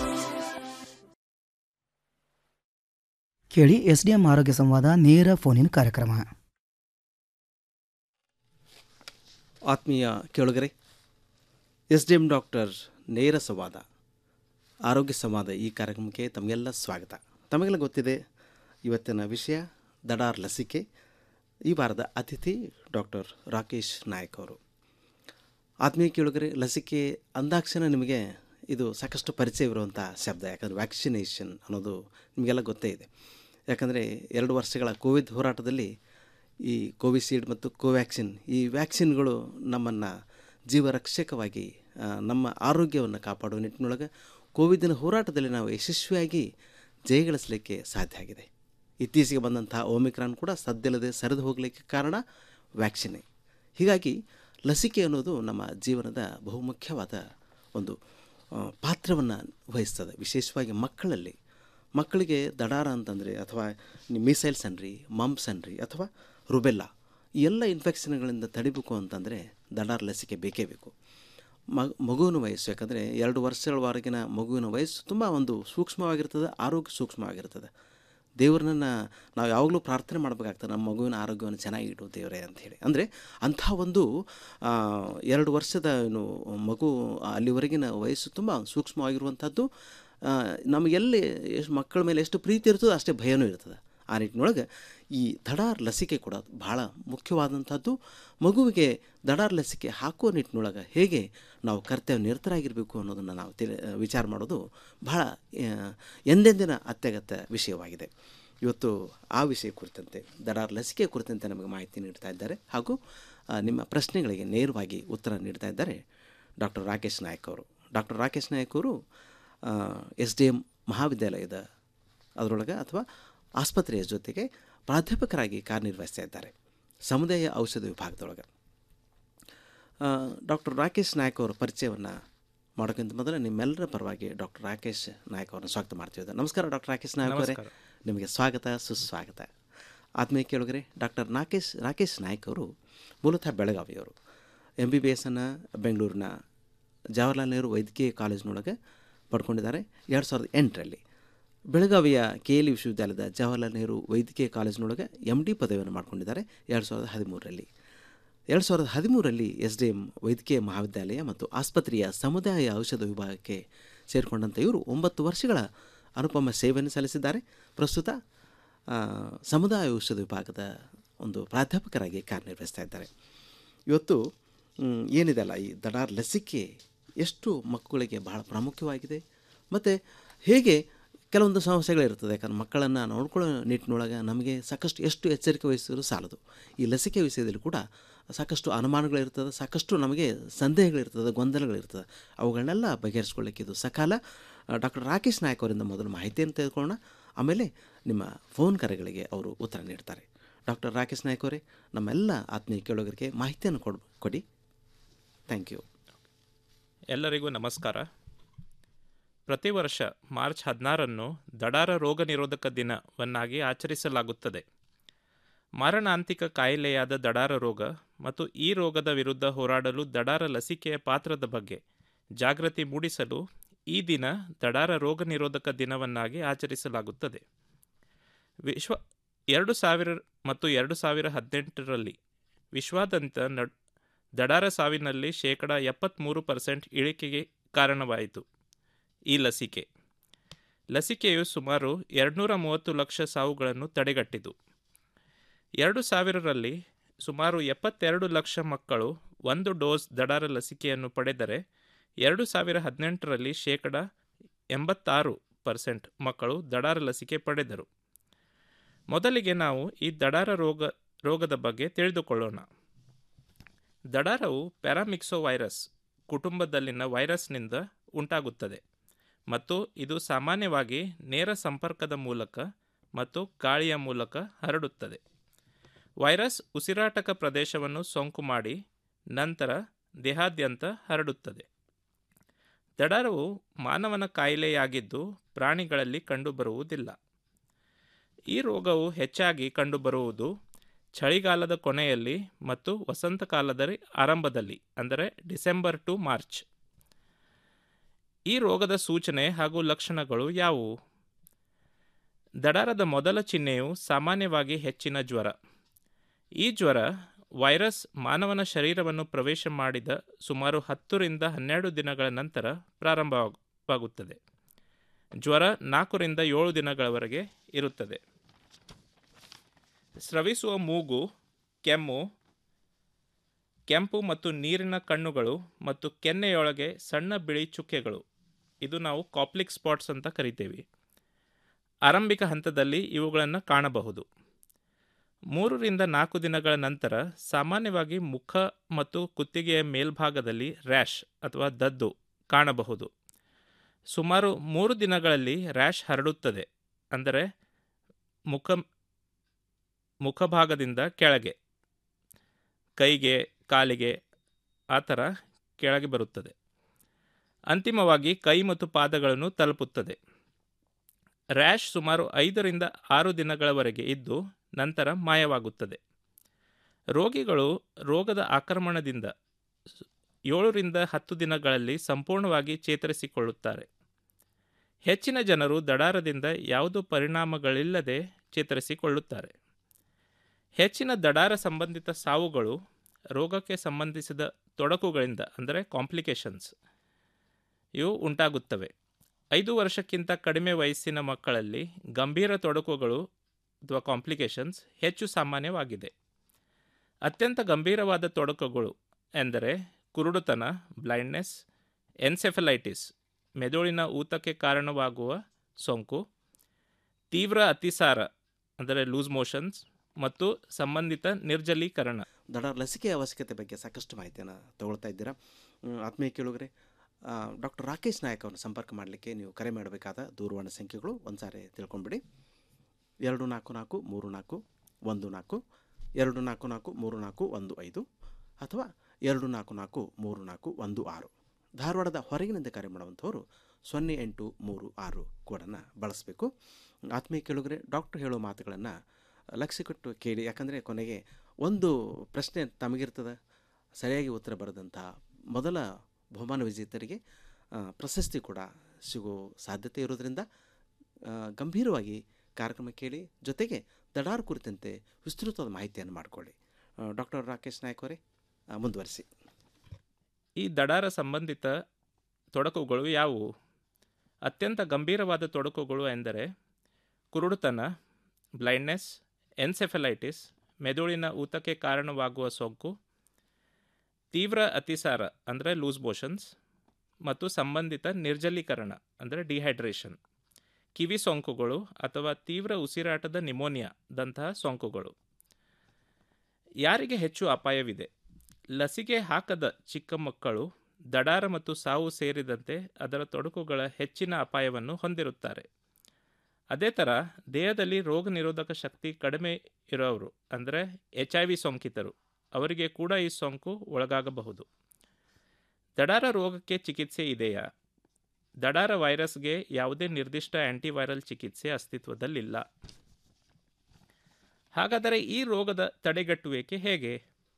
ಕೇಳಿ ಎಸ್ಡಿಎಂ ಆರೋಗ್ಯ ಸಂವಾದ ನೇರ ಫೋನಿನ ಕಾರ್ಯಕ್ರಮ ಆತ್ಮೀಯ ಕೇಳುಗರೆ ಎಸ್ ಡಿ ಎಂ ಡಾಕ್ಟರ್ ನೇರ ಸಂವಾದ ಆರೋಗ್ಯ ಸಂವಾದ ಈ ಕಾರ್ಯಕ್ರಮಕ್ಕೆ ತಮಗೆಲ್ಲ ಸ್ವಾಗತ ತಮಗೆಲ್ಲ ಗೊತ್ತಿದೆ ಇವತ್ತಿನ ವಿಷಯ ದಡಾರ್ ಲಸಿಕೆ ಈ ವಾರದ ಅತಿಥಿ ಡಾಕ್ಟರ್ ರಾಕೇಶ್ ನಾಯಕ್ ಅವರು ಆತ್ಮೀಯ ಕೇಳುಗರೆ ಲಸಿಕೆ ಅಂದಾಕ್ಷಣ ನಿಮಗೆ ಇದು ಸಾಕಷ್ಟು ಪರಿಚಯವಿರುವಂಥ ಶಬ್ದ ಯಾಕಂದರೆ ವ್ಯಾಕ್ಸಿನೇಷನ್ ಅನ್ನೋದು ನಿಮಗೆಲ್ಲ ಗೊತ್ತೇ ಇದೆ ಯಾಕಂದರೆ ಎರಡು ವರ್ಷಗಳ ಕೋವಿಡ್ ಹೋರಾಟದಲ್ಲಿ ಈ ಕೋವಿಶೀಲ್ಡ್ ಮತ್ತು ಕೋವ್ಯಾಕ್ಸಿನ್ ಈ ವ್ಯಾಕ್ಸಿನ್ಗಳು ನಮ್ಮನ್ನು ಜೀವರಕ್ಷಕವಾಗಿ ಆ, ನಮ್ಮ ಆರೋಗ್ಯವನ್ನು ಕಾಪಾಡುವ ನಿಟ್ಟಿನೊಳಗೆ ಕೋವಿಡಿನ ಹೋರಾಟದಲ್ಲಿ ನಾವು ಯಶಸ್ವಿಯಾಗಿ ಜಯಗಳಿಸಲಿಕ್ಕೆ ಸಾಧ್ಯ ಆಗಿದೆ ಇತ್ತೀಚೆಗೆ ಬಂದಂಥ ಓಮಿಕ್ರಾನ್ ಕೂಡ ಸದ್ದಿಲ್ಲದೆ ಸರಿದು ಹೋಗಲಿಕ್ಕೆ ಕಾರಣ ವ್ಯಾಕ್ಸಿನೇ ಹೀಗಾಗಿ ಲಸಿಕೆ ಅನ್ನೋದು ನಮ್ಮ ಜೀವನದ ಬಹುಮುಖ್ಯವಾದ ಒಂದು ಪಾತ್ರವನ್ನು ವಹಿಸ್ತದೆ ವಿಶೇಷವಾಗಿ ಮಕ್ಕಳಲ್ಲಿ ಮಕ್ಕಳಿಗೆ ದಡಾರ ಅಂತಂದರೆ ಅಥವಾ ಮಿಸೈಲ್ಸ್ ಅನ್ರಿ ಮಮ್ಸ್ ಅನ್ರಿ ಅಥವಾ ರುಬೆಲ್ಲಾ ಈ ಎಲ್ಲ ಇನ್ಫೆಕ್ಷನ್ಗಳಿಂದ ತಡಿಬೇಕು ಅಂತಂದರೆ ದಡಾರ್ ಲಸಿಕೆ ಬೇಕೇ ಬೇಕು ಮಗ ಮಗುವಿನ ವಯಸ್ಸು ಯಾಕಂದರೆ ಎರಡು ವರ್ಷಗಳವರೆಗಿನ ಮಗುವಿನ ವಯಸ್ಸು ತುಂಬ ಒಂದು ಸೂಕ್ಷ್ಮವಾಗಿರ್ತದೆ ಆರೋಗ್ಯ ಸೂಕ್ಷ್ಮವಾಗಿರ್ತದೆ ದೇವ್ರನ್ನ ನಾವು ಯಾವಾಗಲೂ ಪ್ರಾರ್ಥನೆ ಮಾಡಬೇಕಾಗ್ತದೆ ನಮ್ಮ ಮಗುವಿನ ಆರೋಗ್ಯವನ್ನು ಚೆನ್ನಾಗಿ ಇಡು ದೇವರೇ ಅಂಥೇಳಿ ಅಂದರೆ ಅಂಥ ಒಂದು ಆ, ಎರಡು ವರ್ಷದ ಏನು ಮಗು ಅಲ್ಲಿವರೆಗಿನ ವಯಸ್ಸು ತುಂಬ ಸೂಕ್ಷ್ಮವಾಗಿರುವಂಥದ್ದು ಆ, ನಮಗೆಲ್ಲಿ ಎಷ್ಟು ಮಕ್ಕಳ ಮೇಲೆ ಎಷ್ಟು ಪ್ರೀತಿ ಇರ್ತದೋ ಅಷ್ಟೇ ಭಯನೂ ಇರ್ತದೆ ಆ ನಿಟ್ಟಿನೊಳಗೆ ಈ ದಡಾರ್ ಲಸಿಕೆ ಕೂಡ ಭಾಳ ಮುಖ್ಯವಾದಂಥದ್ದು ಮಗುವಿಗೆ ದಡಾರ್ ಲಸಿಕೆ ಹಾಕುವ ನಿಟ್ಟಿನೊಳಗೆ ಹೇಗೆ ನಾವು ಕರ್ತವ್ಯ ನಿರತರಾಗಿರಬೇಕು ಅನ್ನೋದನ್ನು ನಾವು ತಿಳಿ ವಿಚಾರ ಮಾಡೋದು ಬಹಳ ಆ, ಎಂದೆಂದಿನ ಅತ್ಯಗತ್ಯ ವಿಷಯವಾಗಿದೆ ಇವತ್ತು ಆ ವಿಷಯ ಕುರಿತಂತೆ ದಡಾರ್ ಲಸಿಕೆ ಕುರಿತಂತೆ ನಮಗೆ ಮಾಹಿತಿ ನೀಡ್ತಾ ಇದ್ದಾರೆ ಹಾಗೂ ಆ, ನಿಮ್ಮ ಪ್ರಶ್ನೆಗಳಿಗೆ ನೇರವಾಗಿ ಉತ್ತರ ನೀಡ್ತಾ ಇದ್ದಾರೆ ಡಾಕ್ಟರ್ ರಾಕೇಶ್ ನಾಯಕ್ ಅವರು ಡಾಕ್ಟರ್ ರಾಕೇಶ್ ನಾಯಕ್ ಅವರು ಎಸ್ ಡಿ ಎಮ್ ಮಹಾವಿದ್ಯಾಲಯದ ಅದರೊಳಗೆ ಅಥವಾ ಆಸ್ಪತ್ರೆಯ ಜೊತೆಗೆ ಪ್ರಾಧ್ಯಾಪಕರಾಗಿ ಕಾರ್ಯನಿರ್ವಹಿಸ್ತಾ ಇದ್ದಾರೆ ಸಮುದಾಯ ಔಷಧ ವಿಭಾಗದೊಳಗೆ ಡಾಕ್ಟರ್ ರಾಕೇಶ್ ನಾಯಕ್ ಅವರ ಪರಿಚಯವನ್ನು ಮಾಡೋಕ್ಕಿಂತ ಮೊದಲು ನಿಮ್ಮೆಲ್ಲರ ಪರವಾಗಿ ಡಾಕ್ಟರ್ ರಾಕೇಶ್ ನಾಯಕ್ ಅವರನ್ನು ಸ್ವಾಗತ ಮಾಡ್ತಿದ್ದೆ ನಮಸ್ಕಾರ ಡಾಕ್ಟರ್ ರಾಕೇಶ್ ನಾಯಕ್ ಅವರೇ ನಮಸ್ಕಾರ. ನಿಮಗೆ ಸ್ವಾಗತ ಸುಸ್ವಾಗತ ಆತ್ಮೀಯ ಕೇಳುಗರೆ ಡಾಕ್ಟರ್ ನಾಕೇಶ್ ರಾಕೇಶ್ ನಾಯಕ್ ಅವರು ಮೂಲತಃ ಬೆಳಗಾವಿಯವರು ಎಮ್ ಬಿ ಬಿ ಎಸ್ಸನ್ನು ಬೆಂಗಳೂರಿನ ಜವಾಹರ್ಲಾಲ್ ನೆಹರು ವೈದ್ಯಕೀಯ ಕಾಲೇಜಿನೊಳಗೆ ಪಡ್ಕೊಂಡಿದ್ದಾರೆ ಎರಡು ಸಾವಿರದ ಎಂಟರಲ್ಲಿ ಬೆಳಗಾವಿಯ ಕೆ ಎಲ್ ಇ ವಿಶ್ವವಿದ್ಯಾಲಯದ ಜವಾಹರ್ಲಾಲ್ ನೆಹರು ವೈದ್ಯಕೀಯ ಕಾಲೇಜಿನೊಳಗೆ ಎಮ್ ಡಿ ಪದವಿಯನ್ನು ಮಾಡಿಕೊಂಡಿದ್ದಾರೆ ಎರಡು ಸಾವಿರದ ಹದಿಮೂರರಲ್ಲಿ ಎರಡು ಸಾವಿರದ ಹದಿಮೂರರಲ್ಲಿ ಎಸ್ ಡಿ ಎಮ್ ವೈದ್ಯಕೀಯ ಮಹಾವಿದ್ಯಾಲಯ ಮತ್ತು ಆಸ್ಪತ್ರೆಯ ಸಮುದಾಯ ಔಷಧ ವಿಭಾಗಕ್ಕೆ ಸೇರಿಕೊಂಡಂಥ ಇವರು ಒಂಬತ್ತು ವರ್ಷಗಳ ಅನುಪಮ ಸೇವೆಯನ್ನು ಸಲ್ಲಿಸಿದ್ದಾರೆ ಪ್ರಸ್ತುತ ಆ, ಸಮುದಾಯ ಔಷಧ ವಿಭಾಗದ ಒಂದು ಪ್ರಾಧ್ಯಾಪಕರಾಗಿ ಕಾರ್ಯನಿರ್ವಹಿಸ್ತಾ ಇದ್ದಾರೆ ಇವತ್ತು ಮ್, ಏನಿದೆಲ್ಲ ಈ ದಡಾರ್ ಲಸಿಕೆ ಎಷ್ಟು ಮಕ್ಕಳಿಗೆ ಬಹಳ ಪ್ರಾಮುಖ್ಯವಾಗಿದೆ ಮತ್ತು ಹೇಗೆ ಕೆಲವೊಂದು ಸಮಸ್ಯೆಗಳಿರ್ತದೆ ಯಾಕಂದ್ರೆ ಮಕ್ಕಳನ್ನು ನೋಡ್ಕೊಳ್ಳೋ ನಿಟ್ಟಿನೊಳಗೆ ನಮಗೆ ಸಾಕಷ್ಟು ಎಷ್ಟು ಎಚ್ಚರಿಕೆ ವಹಿಸಿದ್ರು ಸಾಲದು ಈ ಲಸಿಕೆ ವಿಷಯದಲ್ಲಿ ಕೂಡ ಸಾಕಷ್ಟು ಅನುಮಾನಗಳಿರ್ತದೆ ಸಾಕಷ್ಟು ನಮಗೆ ಸಂದೇಹಗಳಿರ್ತದೆ ಗೊಂದಲಗಳಿರ್ತದೆ ಅವುಗಳನ್ನೆಲ್ಲ ಬಗೆಹರಿಸ್ಕೊಳ್ಳಿಕ್ಕೆ ಇದು ಸಕಾಲ ಡಾಕ್ಟರ್ ರಾಕೇಶ್ ನಾಯಕ್ ಅವರಿಂದ ಮೊದಲು ಮಾಹಿತಿಯನ್ನು ತೆಗೆದುಕೊಳ್ಳೋಣ ಆಮೇಲೆ ನಿಮ್ಮ ಫೋನ್ ಕರೆಗಳಿಗೆ ಅವರು ಉತ್ತರ ನೀಡ್ತಾರೆ ಡಾಕ್ಟರ್ ರಾಕೇಶ್ ನಾಯಕ್ ಅವರೇ ನಮ್ಮೆಲ್ಲ ಆತ್ಮೀಯ ಕೇಳೋಗರಿಗೆ ಮಾಹಿತಿಯನ್ನು ಕೊಡ್ ಕೊಡಿ ಥ್ಯಾಂಕ್ ಯು ಎಲ್ಲರಿಗೂ ನಮಸ್ಕಾರ ಪ್ರತಿ ವರ್ಷ ಮಾರ್ಚ್ ಹದಿನಾರನ್ನು ದಡಾರ ರೋಗ ನಿರೋಧಕ ದಿನವನ್ನಾಗಿ ಆಚರಿಸಲಾಗುತ್ತದೆ ಮಾರಣಾಂತಿಕ ಕಾಯಿಲೆಯಾದ ದಡಾರ ರೋಗ ಮತ್ತು ಈ ರೋಗದ ವಿರುದ್ಧ ಹೋರಾಡಲು ದಡಾರ ಲಸಿಕೆಯ ಪಾತ್ರದ ಬಗ್ಗೆ ಜಾಗೃತಿ ಮೂಡಿಸಲು ಈ ದಿನ ದಡಾರ ರೋಗ ನಿರೋಧಕ ದಿನವನ್ನಾಗಿ ಆಚರಿಸಲಾಗುತ್ತದೆ ವಿಶ್ವ ಎರಡು ಸಾವಿರ ಮತ್ತು ಎರಡು ಸಾವಿರ ಹದಿನೆಂಟರಲ್ಲಿ ವಿಶ್ವಾದ್ಯಂತ ನಡ್ ದಡಾರ ಸಾವಿನಲ್ಲಿ ಶೇಕಡ ಎಪ್ಪತ್ತ್ಮೂರು ಪರ್ಸೆಂಟ್ ಇಳಿಕೆಗೆ ಕಾರಣವಾಯಿತು ಈ ಲಸಿಕೆ ಲಸಿಕೆಯು ಸುಮಾರು ಎರಡುನೂರ ಮೂವತ್ತು ಲಕ್ಷ ಸಾವುಗಳನ್ನು ತಡೆಗಟ್ಟಿತು ಎರಡು ಸಾವಿರರಲ್ಲಿ ಸುಮಾರು ಎಪ್ಪತ್ತೆರಡು ಲಕ್ಷ ಮಕ್ಕಳು ಒಂದು ಡೋಸ್ ದಡಾರ ಲಸಿಕೆಯನ್ನು ಪಡೆದರೆ ಎರಡು ಸಾವಿರ ಹದಿನೆಂಟರಲ್ಲಿ ಶೇಕಡ ಎಂಬತ್ತಾರು ಪರ್ಸೆಂಟ್ ಮಕ್ಕಳು ದಡಾರ ಲಸಿಕೆ ಪಡೆದರು ಮೊದಲಿಗೆ ನಾವು ಈ ದಡಾರ ರೋಗ ರೋಗದ ಬಗ್ಗೆ ತಿಳಿದುಕೊಳ್ಳೋಣ ದಡಾರವು ಪ್ಯಾರಾಮಿಕ್ಸೋ ವೈರಸ್ ಕುಟುಂಬದಲ್ಲಿನ ವೈರಸ್ನಿಂದ ಉಂಟಾಗುತ್ತದೆ ಮತ್ತು ಇದು ಸಾಮಾನ್ಯವಾಗಿ ನೇರ ಸಂಪರ್ಕದ ಮೂಲಕ ಮತ್ತು ಗಾಳಿಯ ಮೂಲಕ ಹರಡುತ್ತದೆ ವೈರಸ್ ಉಸಿರಾಟಕ ಪ್ರದೇಶವನ್ನು ಸೋಂಕು ಮಾಡಿ ನಂತರ ದೇಹಾದ್ಯಂತ ಹರಡುತ್ತದೆ ದಡಾರವು ಮಾನವನ ಕಾಯಿಲೆಯಾಗಿದ್ದು ಪ್ರಾಣಿಗಳಲ್ಲಿ ಕಂಡುಬರುವುದಿಲ್ಲ ಈ ರೋಗವು ಹೆಚ್ಚಾಗಿ ಕಂಡುಬರುವುದು ಚಳಿಗಾಲದ ಕೊನೆಯಲ್ಲಿ ಮತ್ತು ವಸಂತಕಾಲದ ಆರಂಭದಲ್ಲಿ ಅಂದರೆ ಡಿಸೆಂಬರ್ ಟು ಮಾರ್ಚ್ ಈ ರೋಗದ ಸೂಚನೆ ಹಾಗೂ ಲಕ್ಷಣಗಳು ಯಾವುವು ದಡಾರದ ಮೊದಲ ಚಿಹ್ನೆಯು ಸಾಮಾನ್ಯವಾಗಿ ಹೆಚ್ಚಿನ ಜ್ವರ ಈ ಜ್ವರ ವೈರಸ್ ಮಾನವನ ಶರೀರವನ್ನು ಪ್ರವೇಶ ಮಾಡಿದ ಸುಮಾರು ಹತ್ತರಿಂದ ಹನ್ನೆರಡು ದಿನಗಳ ನಂತರ ಪ್ರಾರಂಭವಾಗುತ್ತದೆ ಜ್ವರ ನಾಲ್ಕರಿಂದ ಏಳು ದಿನಗಳವರೆಗೆ ಇರುತ್ತದೆ ಸ್ರವಿಸುವ ಮೂಗು ಕೆಮ್ಮು ಕೆಂಪು ಮತ್ತು ನೀರಿನ ಕಣ್ಣುಗಳು ಮತ್ತು ಕೆನ್ನೆಯೊಳಗೆ ಸಣ್ಣ ಬಿಳಿ ಚುಕ್ಕೆಗಳು ಇದು ನಾವು ಕಾಪ್ಲಿಕ್ ಸ್ಪಾಟ್ಸ್ ಅಂತ ಕರಿತೇವೆ ಆರಂಭಿಕ ಹಂತದಲ್ಲಿ ಇವುಗಳನ್ನು ಕಾಣಬಹುದು ಮೂರರಿಂದ ನಾಲ್ಕು ದಿನಗಳ ನಂತರ ಸಾಮಾನ್ಯವಾಗಿ ಮುಖ ಮತ್ತು ಕುತ್ತಿಗೆಯ ಮೇಲ್ಭಾಗದಲ್ಲಿ ರ್ಯಾಶ್ ಅಥವಾ ದದ್ದು ಕಾಣಬಹುದು ಸುಮಾರು ಮೂರು ದಿನಗಳಲ್ಲಿ ರ್ಯಾಶ್ ಹರಡುತ್ತದೆ ಅಂದರೆ ಮುಖ ಮುಖಭಾಗದಿಂದ ಕೆಳಗೆ ಕೈಗೆ ಕಾಲಿಗೆ ಆ ಥರ ಕೆಳಗೆ ಬರುತ್ತದೆ ಅಂತಿಮವಾಗಿ ಕೈ ಮತ್ತು ಪಾದಗಳನ್ನು ತಲುಪುತ್ತದೆ ರ್ಯಾಶ್ ಸುಮಾರು ಐದರಿಂದ ಆರು ದಿನಗಳವರೆಗೆ ಇದ್ದು ನಂತರ ಮಾಯವಾಗುತ್ತದೆ ರೋಗಿಗಳು ರೋಗದ ಆಕ್ರಮಣದಿಂದ ಏಳರಿಂದ ಹತ್ತು ದಿನಗಳಲ್ಲಿ ಸಂಪೂರ್ಣವಾಗಿ ಚೇತರಿಸಿಕೊಳ್ಳುತ್ತಾರೆ ಹೆಚ್ಚಿನ ಜನರು ದಡಾರದಿಂದ ಯಾವುದೇ ಪರಿಣಾಮಗಳಿಲ್ಲದೆ ಚೇತರಿಸಿಕೊಳ್ಳುತ್ತಾರೆ ಹೆಚ್ಚಿನ ದಡಾರ ಸಂಬಂಧಿತ ಸಾವುಗಳು ರೋಗಕ್ಕೆ ಸಂಬಂಧಿಸಿದ ತೊಡಕುಗಳಿಂದ ಅಂದರೆ ಕಾಂಪ್ಲಿಕೇಶನ್ಸ್ ಇವು ಉಂಟಾಗುತ್ತವೆ ಐದು ವರ್ಷಕ್ಕಿಂತ ಕಡಿಮೆ ವಯಸ್ಸಿನ ಮಕ್ಕಳಲ್ಲಿ ಗಂಭೀರ ತೊಡಕುಗಳು ಅಥವಾ ಕಾಂಪ್ಲಿಕೇಶನ್ಸ್ ಹೆಚ್ಚು ಸಾಮಾನ್ಯವಾಗಿದೆ ಅತ್ಯಂತ ಗಂಭೀರವಾದ ತೊಡಕುಗಳು ಎಂದರೆ ಕುರುಡುತನ ಬ್ಲೈಂಡ್ನೆಸ್ ಎನ್ಸೆಫಲೈಟಿಸ್ ಮೆದುಳಿನ ಊತಕ್ಕೆ ಕಾರಣವಾಗುವ ಸೋಂಕು ತೀವ್ರ ಅತಿಸಾರ ಅಂದರೆ ಲೂಸ್ ಮೋಷನ್ಸ್ ಮತ್ತು ಸಂಬಂಧಿತ ನಿರ್ಜಲೀಕರಣ ದಡ ಲಸಿಕೆ ಅವಶ್ಯಕತೆ ಬಗ್ಗೆ ಸಾಕಷ್ಟು ಮಾಹಿತಿಯನ್ನು ತಗೊಳ್ತಾ ಇದ್ದೀರಾ ಹ್ಮ್, ಆತ್ಮೀಯ ಕೇಳುಗರೆ ಡಾಕ್ಟರ್ ರಾಕೇಶ್ ನಾಯಕ್ ಅವರನ್ನು ಸಂಪರ್ಕ ಮಾಡಲಿಕ್ಕೆ ನೀವು ಕರೆ ಮಾಡಬೇಕಾದ ದೂರವಾಣಿ ಸಂಖ್ಯೆಗಳು ಒಂದು ಸಾರಿ ತಿಳ್ಕೊಂಬಿಡಿ ಎರಡು ನಾಲ್ಕು ನಾಲ್ಕು ಮೂರು ನಾಲ್ಕು ಒಂದು ನಾಲ್ಕು ಎರಡು ನಾಲ್ಕು ನಾಲ್ಕು ಮೂರು ನಾಲ್ಕು ಒಂದು ಐದು ಅಥವಾ ಎರಡು ನಾಲ್ಕು ನಾಲ್ಕು ಮೂರು ನಾಲ್ಕು ಒಂದು ಆರು ಧಾರವಾಡದ ಹೊರಗಿನಿಂದ ಕರೆ ಮಾಡುವಂಥವರು ಸೊನ್ನೆ ಎಂಟು ಮೂರು ಆರು ಕೋಡನ್ನು ಬಳಸಬೇಕು ಆತ್ಮೀಯ ಕೇಳುಗರೆ ಡಾಕ್ಟರ್ ಹೇಳೋ ಮಾತುಗಳನ್ನು ಲಕ್ಷ್ಯ ಕೊಟ್ಟು ಕೇಳಿ ಯಾಕಂದರೆ ಕೊನೆಗೆ ಒಂದು ಪ್ರಶ್ನೆ ತಮಗಿರ್ತದೆ ಸರಿಯಾಗಿ ಉತ್ತರ ಬರೆದಂಥ ಮೊದಲ ಬಹುಮಾನ ವಿಜೇತರಿಗೆ ಆ, ಪ್ರಶಸ್ತಿ ಕೂಡ ಸಿಗೋ ಸಾಧ್ಯತೆ ಇರೋದರಿಂದ ಆ, ಗಂಭೀರವಾಗಿ ಕಾರ್ಯಕ್ರಮ ಕೇಳಿ ಜೊತೆಗೆ ದಡಾರ್ ಕುರಿತಂತೆ ವಿಸ್ತೃತವಾದ ಮಾಹಿತಿಯನ್ನು ಮಾಡಿಕೊಳ್ಳಿ ಡಾಕ್ಟರ್ ರಾಕೇಶ್ ನಾಯಕ್ ಅವರೇ ಆ, ಮುಂದುವರಿಸಿ ಈ ದಡಾರ ಸಂಬಂಧಿತ ತೊಡಕುಗಳು ಯಾವುವು ಅತ್ಯಂತ ಗಂಭೀರವಾದ ತೊಡಕುಗಳು ಎಂದರೆ ಕುರುಡುತನ ಬ್ಲೈಂಡ್ನೆಸ್ ಎನ್ಸೆಫಲೈಟಿಸ್ ಮೆದುಳಿನ ಊತಕ್ಕೆ ಕಾರಣವಾಗುವ ಸೋಂಕು ತೀವ್ರ ಅತಿಸಾರ ಅಂದರೆ ಲೂಸ್ ಮೋಷನ್ಸ್ ಮತ್ತು ಸಂಬಂಧಿತ ನಿರ್ಜಲೀಕರಣ ಅಂದರೆ ಡಿಹೈಡ್ರೇಷನ್ ಕಿವಿ ಸೋಂಕುಗಳು ಅಥವಾ ತೀವ್ರ ಉಸಿರಾಟದ ನಿಮೋನಿಯಾದಂತಹ ಸೋಂಕುಗಳು ಯಾರಿಗೆ ಹೆಚ್ಚು ಅಪಾಯವಿದೆ ಲಸಿಕೆ ಹಾಕದ ಚಿಕ್ಕ ಮಕ್ಕಳು ದಡಾರ ಮತ್ತು ಸಾವು ಸೇರಿದಂತೆ ಅದರ ತೊಡಕುಗಳ ಹೆಚ್ಚಿನ ಅಪಾಯವನ್ನು ಹೊಂದಿರುತ್ತಾರೆ ಅದೇ ಥರ ದೇಹದಲ್ಲಿ ರೋಗ ನಿರೋಧಕ ಶಕ್ತಿ ಕಡಿಮೆ ಇರೋರು ಅಂದರೆ ಎಚ್ ಐ ವಿ ಸೋಂಕಿತರು ಅವರಿಗೆ ಕೂಡ ಈ ಸೋಂಕು ಒಳಗಾಗಬಹುದು ದಡಾರ ರೋಗಕ್ಕೆ ಚಿಕಿತ್ಸೆ ಇದೆಯಾ ದಡಾರ ವೈರಸ್ಗೆ ಯಾವುದೇ ನಿರ್ದಿಷ್ಟ ಆಂಟಿವೈರಲ್ ಚಿಕಿತ್ಸೆ ಅಸ್ತಿತ್ವದಲ್ಲಿಲ್ಲ ಹಾಗಾದರೆ ಈ ರೋಗದ ತಡೆಗಟ್ಟುವಿಕೆ ಹೇಗೆ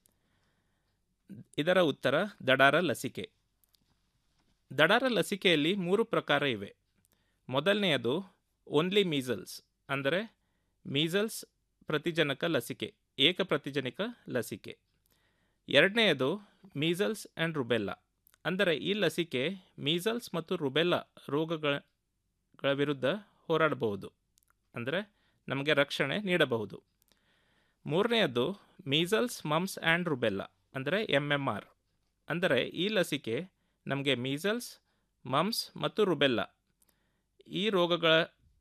ಇದರ ಉತ್ತರ ದಡಾರ ಲಸಿಕೆ ದಡಾರ ಲಸಿಕೆಯಲ್ಲಿ ಮೂರು ಪ್ರಕಾರ ಇವೆ ಮೊದಲನೆಯದು ಓನ್ಲಿ ಮೀಸಲ್ಸ್ ಅಂದರೆ ಮೀಸಲ್ಸ್ ಪ್ರತಿಜನಕ ಲಸಿಕೆ ಏಕ ಪ್ರತಿಜನಕ ಲಸಿಕೆ ಎರಡನೆಯದು ಮೀಸಲ್ಸ್ ಆ್ಯಂಡ್ ರುಬೆಲ್ಲಾ ಅಂದರೆ ಈ ಲಸಿಕೆ ಮೀಸಲ್ಸ್ ಮತ್ತು ರುಬೆಲ್ಲಾ ರೋಗಗಳ ಗಳ ವಿರುದ್ಧ ಹೋರಾಡಬಹುದು ಅಂದರೆ ನಮಗೆ ರಕ್ಷಣೆ ನೀಡಬಹುದು ಮೂರನೆಯದ್ದು ಮೀಸಲ್ಸ್ ಮಮ್ಸ್ ಆ್ಯಂಡ್ ರುಬೆಲ್ಲಾ ಅಂದರೆ ಎಮ್ ಎಮ್ ಆರ್ ಅಂದರೆ ಈ ಲಸಿಕೆ ನಮಗೆ ಮೀಸಲ್ಸ್ ಮಮ್ಸ್ ಮತ್ತು ರುಬೆಲ್ಲಾ ಈ ರೋಗಗಳ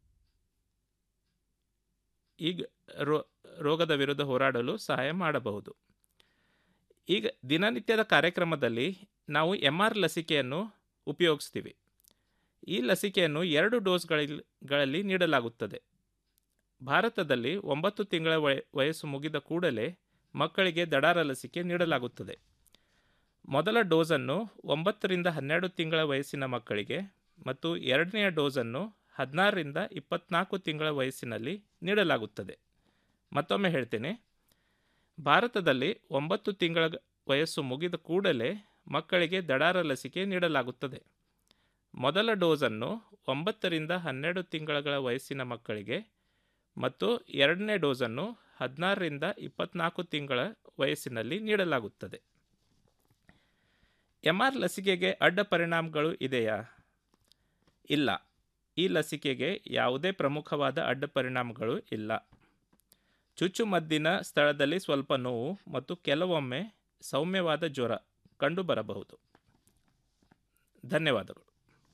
ಈಗ ರೋ ರೋಗದ ವಿರುದ್ಧ ಹೋರಾಡಲು ಸಹಾಯ ಮಾಡಬಹುದು ಈಗ ದಿನನಿತ್ಯದ ಕಾರ್ಯಕ್ರಮದಲ್ಲಿ ನಾವು ಎಮ್ ಆರ್ ಲಸಿಕೆಯನ್ನು ಉಪಯೋಗಿಸ್ತೀವಿ ಈ ಲಸಿಕೆಯನ್ನು ಎರಡು ಡೋಸ್ಗಳಲ್ಲಿ ಗಳಲ್ಲಿ ನೀಡಲಾಗುತ್ತದೆ ಭಾರತದಲ್ಲಿ ಒಂಬತ್ತು ತಿಂಗಳ ವಯ- ವಯಸ್ಸು ಮುಗಿದ ಕೂಡಲೇ ಮಕ್ಕಳಿಗೆ ದಡಾರ ಲಸಿಕೆ ನೀಡಲಾಗುತ್ತದೆ ಮೊದಲ ಡೋಸನ್ನು ಒಂಬತ್ತರಿಂದ ಹನ್ನೆರಡು ತಿಂಗಳ ವಯಸ್ಸಿನ ಮಕ್ಕಳಿಗೆ ಮತ್ತು ಎರಡನೆಯ ಡೋಸನ್ನು ಹದಿನಾರರಿಂದ ಇಪ್ಪತ್ನಾಲ್ಕು ತಿಂಗಳ ವಯಸ್ಸಿನಲ್ಲಿ ನೀಡಲಾಗುತ್ತದೆ ಮತ್ತೊಮ್ಮೆ ಹೇಳ್ತೇನೆ ಭಾರತದಲ್ಲಿ ಒಂಬತ್ತು ತಿಂಗಳ ವಯಸ್ಸು ಮುಗಿದ ಕೂಡಲೇ ಮಕ್ಕಳಿಗೆ ದಡಾರ ಲಸಿಕೆ ನೀಡಲಾಗುತ್ತದೆ ಮೊದಲ ಡೋಸನ್ನು ಒಂಬತ್ತರಿಂದ ಹನ್ನೆರಡು ತಿಂಗಳ ವಯಸ್ಸಿನ ಮಕ್ಕಳಿಗೆ ಮತ್ತು ಎರಡನೇ ಡೋಸನ್ನು ಹದಿನಾರರಿಂದ ಇಪ್ಪತ್ನಾಲ್ಕು ತಿಂಗಳ ವಯಸ್ಸಿನಲ್ಲಿ ನೀಡಲಾಗುತ್ತದೆ ಎಮ್ ಆರ್ ಲಸಿಕೆಗೆ ಅಡ್ಡ ಪರಿಣಾಮಗಳು ಇದೆಯಾ ಇಲ್ಲ ಈ ಲಸಿಕೆಗೆ ಯಾವುದೇ ಪ್ರಮುಖವಾದ ಅಡ್ಡ ಪರಿಣಾಮಗಳು ಇಲ್ಲ ಚುಚ್ಚುಮದ್ದಿನ ಸ್ಥಳದಲ್ಲಿ ಸ್ವಲ್ಪ ನೋವು ಮತ್ತು ಕೆಲವೊಮ್ಮೆ ಸೌಮ್ಯವಾದ ಜ್ವರ ಕಂಡುಬರಬಹುದು ಧನ್ಯವಾದಗಳು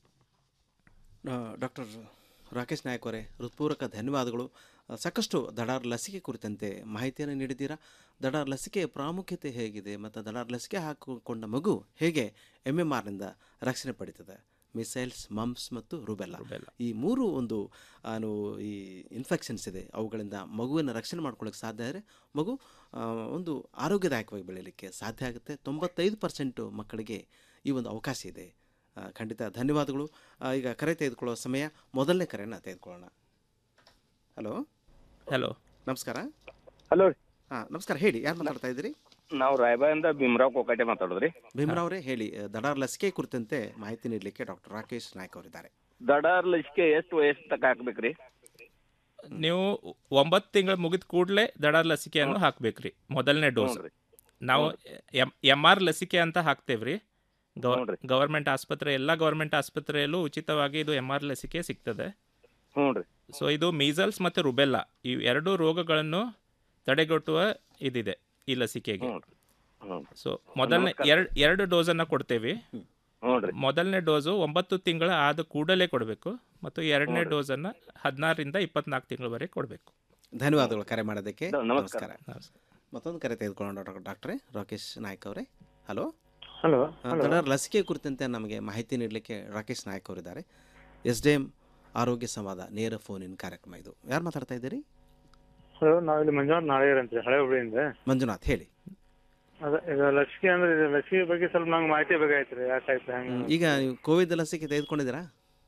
ಡಾಕ್ಟರ್ ರಾಕೇಶ್ ನಾಯಕ್ ಅವರೇ ಹೃತ್ಪೂರ್ವಕ ಧನ್ಯವಾದಗಳು ಆ, ಸಾಕಷ್ಟು ದಡಾರ್ ಲಸಿಕೆ ಕುರಿತಂತೆ ಮಾಹಿತಿಯನ್ನು ನೀಡಿದ್ದೀರಾ ದಡಾರ್ ಲಸಿಕೆಯ ಪ್ರಾಮುಖ್ಯತೆ ಹೇಗಿದೆ ಮತ್ತು ದಡಾರ್ ಲಸಿಕೆ ಹಾಕಿಕೊಂಡ ಮಗು ಹೇಗೆ ಎಮ್ ಎಮ್ ಆರ್ನಿಂದ ರಕ್ಷಣೆ ಪಡೀತದೆ ಮಿಸೈಲ್ಸ್ ಮಮ್ಸ್ ಮತ್ತು ರುಬೆಲ್ಲ ಈ ಮೂರು ಒಂದು ಏನು ಈ ಇನ್ಫೆಕ್ಷನ್ಸ್ ಇದೆ ಅವುಗಳಿಂದ ಮಗುವಿನ ರಕ್ಷಣೆ ಮಾಡ್ಕೊಳ್ಳೋಕ್ಕೆ ಸಾಧ್ಯ ಆದರೆ ಮಗು ಆ, ಒಂದು ಆರೋಗ್ಯದಾಯಕವಾಗಿ ಬೆಳೀಲಿಕ್ಕೆ ಸಾಧ್ಯ ಆಗುತ್ತೆ ತೊಂಬತ್ತೈದು ಪರ್ಸೆಂಟು ಮಕ್ಕಳಿಗೆ ಈ ಒಂದು ಅವಕಾಶ ಇದೆ ಆ, ಖಂಡಿತ ಧನ್ಯವಾದಗಳು ಆ, ಈಗ ಕರೆ ತೆಗೆದುಕೊಳ್ಳುವ ಸಮಯ ಮೊದಲನೇ ಕರೆಯನ್ನು ತೆಗೆದುಕೊಳ್ಳೋಣ ಹಲೋ ಹಲೋ ನಮಸ್ಕಾರ ಹಲೋ ಹಾಂ ನಮಸ್ಕಾರ ಹೇಳಿ ಯಾರು ಮಾತಾಡ್ತಾ ಇದ್ದೀರಿ ನಾವು ರಾಯಬಾಯಿಂದ ಭೀಮರಾವ್ ಕೋಕಾಟೆ ಮಾತಾಡೋದ್ರಿ ಭೀಮರಾವ್ರೆ ಹೇಳಿ ಆ, ದಡಾರ್ ಲಸಿಕೆ ಕುರಿತಂತೆ ಮಾಹಿತಿ ನೀಡಲಿಕ್ಕೆ ಡಾಕ್ಟರ್ ರಾಕೇಶ್ ನಾಯ್ಕ್ ಅವರಿದ್ದಾರೆ ದಡಾರ್ ಲಸಿಕೆ ಎಷ್ಟು ವಯಸ್ಸು ತನಕ ಹಾಕ್ಬೇಕ್ರಿ ನೀವು ಒಂಬತ್ತು ತಿಂಗಳು ಮುಗಿದ ಕೂಡಲೇ ದಡಾರ ಲಸಿಕೆಯನ್ನು ಹಾಕ್ಬೇಕ್ರಿ ಮೊದಲನೇ ಡೋಸ್ ಹ್ಞೂ ರೀ. ನಾವು ಎಮ್ ಎಮ್ ಆರ್ ಲಸಿಕೆ ಅಂತ ಹಾಕ್ತೇವ್ರಿ ಗವರ್ಮೆಂಟ್ ಆಸ್ಪತ್ರೆ ಎಲ್ಲ ಗವರ್ಮೆಂಟ್ ಆಸ್ಪತ್ರೆಯಲ್ಲೂ ಉಚಿತವಾಗಿ ಇದು ಎಮ್ ಆರ್ ಲಸಿಕೆ ಸಿಗ್ತದೆ ಹ್ಞೂ ರೀ ಸೊ ಇದು ಮೀಸಲ್ಸ್ ಮತ್ತು ರುಬೆಲ್ಲಾ ಈ ಎರಡು ರೋಗಗಳನ್ನು ತಡೆಗಟ್ಟುವ ಇದಿದೆ ಈ ಲಸಿಕೆಗೆ ಹ್ಞೂ ಸೊ ಮೊದಲನೇ ನಮಸ್ಕಾರ. ಎರಡು ಎರಡು ಡೋಸನ್ನು ಕೊಡ್ತೇವೆ ಹ್ಞೂ ರೀ ಮೊದಲನೇ ಡೋಸು ಒಂಬತ್ತು ತಿಂಗಳ ಆದ ಕೂಡಲೇ ಕೊಡಬೇಕು ಮತ್ತು ಎರಡನೇ ಹ್ಞೂ ರೀ. ಡೋಸನ್ನು ಹದಿನಾರರಿಂದ ಇಪ್ಪತ್ನಾಲ್ಕು ತಿಂಗಳವರೆಗೆ ಕೊಡಬೇಕು ಧನ್ಯವಾದಗಳು ಕರೆ ಮಾಡೋದಕ್ಕೆ ನಮಸ್ಕಾರ. ನಮಸ್ಕಾರ ಮತ್ತೊಂದು ಕರೆ ತೆಗೆದುಕೊಳ್ಳೋಣ ಡಾಕ್ಟರ್ ಡಾಕ್ಟ್ರೇ ರಾಕೇಶ್ ನಾಯ್ಕ್ ಅವರೇ ಹಲೋ ಹಲೋ ಆ, ದಡಾರ್ ಲಸಿಕೆ ಕುರಿತಂತೆ ನಮಗೆ ಮಾಹಿತಿ ನೀಡಲಿಕ್ಕೆ ರಾಕೇಶ್ ನಾಯ್ಕ್ ಅವರಿದ್ದಾರೆ ಎಸ್ ಡಿ ಎಂ ಆರೋಗ್ಯ ಸಂವಾದ ನೇರ ಫೋನ್ ಇನ್ ಕಾರ್ಯಕ್ರಮ ಇದು ಯಾರು ಮಾತಾಡ್ತಾ ಇದ್ದೀರಿ ಹಲೋ ನಾವಿಲ್ಲಿ ಮಂಜುನಾಥ್ ನಾಳೆಯರ್ ಅಂತ ಹಳೆ ಹುಬ್ಳಿಯಿಂದ ಮಂಜುನಾಥ್ ಹೇಳಿ ಅದ ಈಗ ಲಸಿಕೆ ಅಂದ್ರೆ ಇದು ಲಸಿಕೆ ಬಗ್ಗೆ ಸ್ವಲ್ಪ ನಂಗೆ ಮಾಹಿತಿ ಬೇಕಾಯ್ತು ರೀ ಯಾವ ಟೈಪ್ ಹೆಂಗೆ ಈಗ ನೀವು ಕೋವಿಡ್ ಲಸಿಕೆ ತೆಗೆದುಕೊಂಡಿದ್ದೀರಾ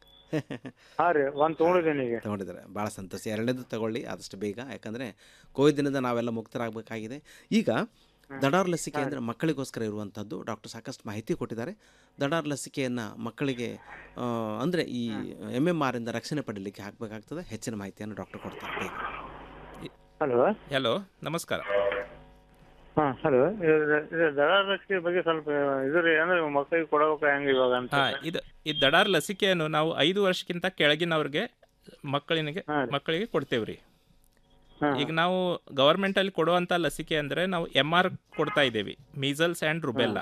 ಹಾ ರೀ ಒಂದ್ ತಗೊಂಡಿದ್ದೀನಿ ಈಗ ತಗೊಂಡಿದ್ದಾರೆ ಭಾಳ ಸಂತೋಷ ಎರಡನೇದು ತಗೊಳ್ಳಿ ಆದಷ್ಟು ಬೇಗ ಯಾಕಂದರೆ ಕೋವಿಡ್ನಿಂದ ನಾವೆಲ್ಲ ಮುಕ್ತರಾಗಬೇಕಾಗಿದೆ ಈಗ ದಡಾರ್ ಲಸಿಕೆ ಅಂದರೆ ಮಕ್ಕಳಿಗೋಸ್ಕರ ಇರುವಂಥದ್ದು ಡಾಕ್ಟರ್ ಸಾಕಷ್ಟು ಮಾಹಿತಿ ಕೊಟ್ಟಿದ್ದಾರೆ ದಡಾರ್ ಲಸಿಕೆಯನ್ನು ಮಕ್ಕಳಿಗೆ ಅಂದರೆ ಈ ಎಮ್ ಎಮ್ ಆರಿಂದ ರಕ್ಷಣೆ ಪಡೀಲಿಕ್ಕೆ ಹಾಕಬೇಕಾಗ್ತದೆ ಹೆಚ್ಚಿನ ಮಾಹಿತಿಯನ್ನು ಡಾಕ್ಟರ್ ಕೊಡ್ತಾರೆ ಬೇಗ ಹಲೋ ಹಲೋ ನಮಸ್ಕಾರ ಹಾ ಹಲೋ ಇದು ದಳ ಲಸಿಕೆ ಬಗ್ಗೆ ಸ್ವಲ್ಪ ಇದು ರೀ ಅಂದ್ರೆ ಮಕ್ಕಳಿಗೆ ಕೊಡಬೇಕು ಹೆಂಗೆ ಇವಾಗ ಅಂತ ಹಾ ಇದು ಈ ದಡಾರ್ ಲಸಿಕೆಯನ್ನು ನಾವು ಐದು ವರ್ಷಕ್ಕಿಂತ ಕೆಳಗಿನವ್ರಿಗೆ ಮಕ್ಕಳಿಗೆ ಮಕ್ಕಳಿಗೆ ಕೊಡ್ತೇವ್ರಿ ಈಗ ನಾವು ಗವರ್ಮೆಂಟ್ ಅಲ್ಲಿ ಕೊಡುವಂತ ಲಸಿಕೆ ಅಂದ್ರೆ ನಾವು ಎಮ್ ಆರ್ ಕೊಡ್ತಾ ಇದ್ದೇವೆ ಮೀಸಲ್ಸ್ ಅಂಡ್ ರುಬೆಲ್ಲಾ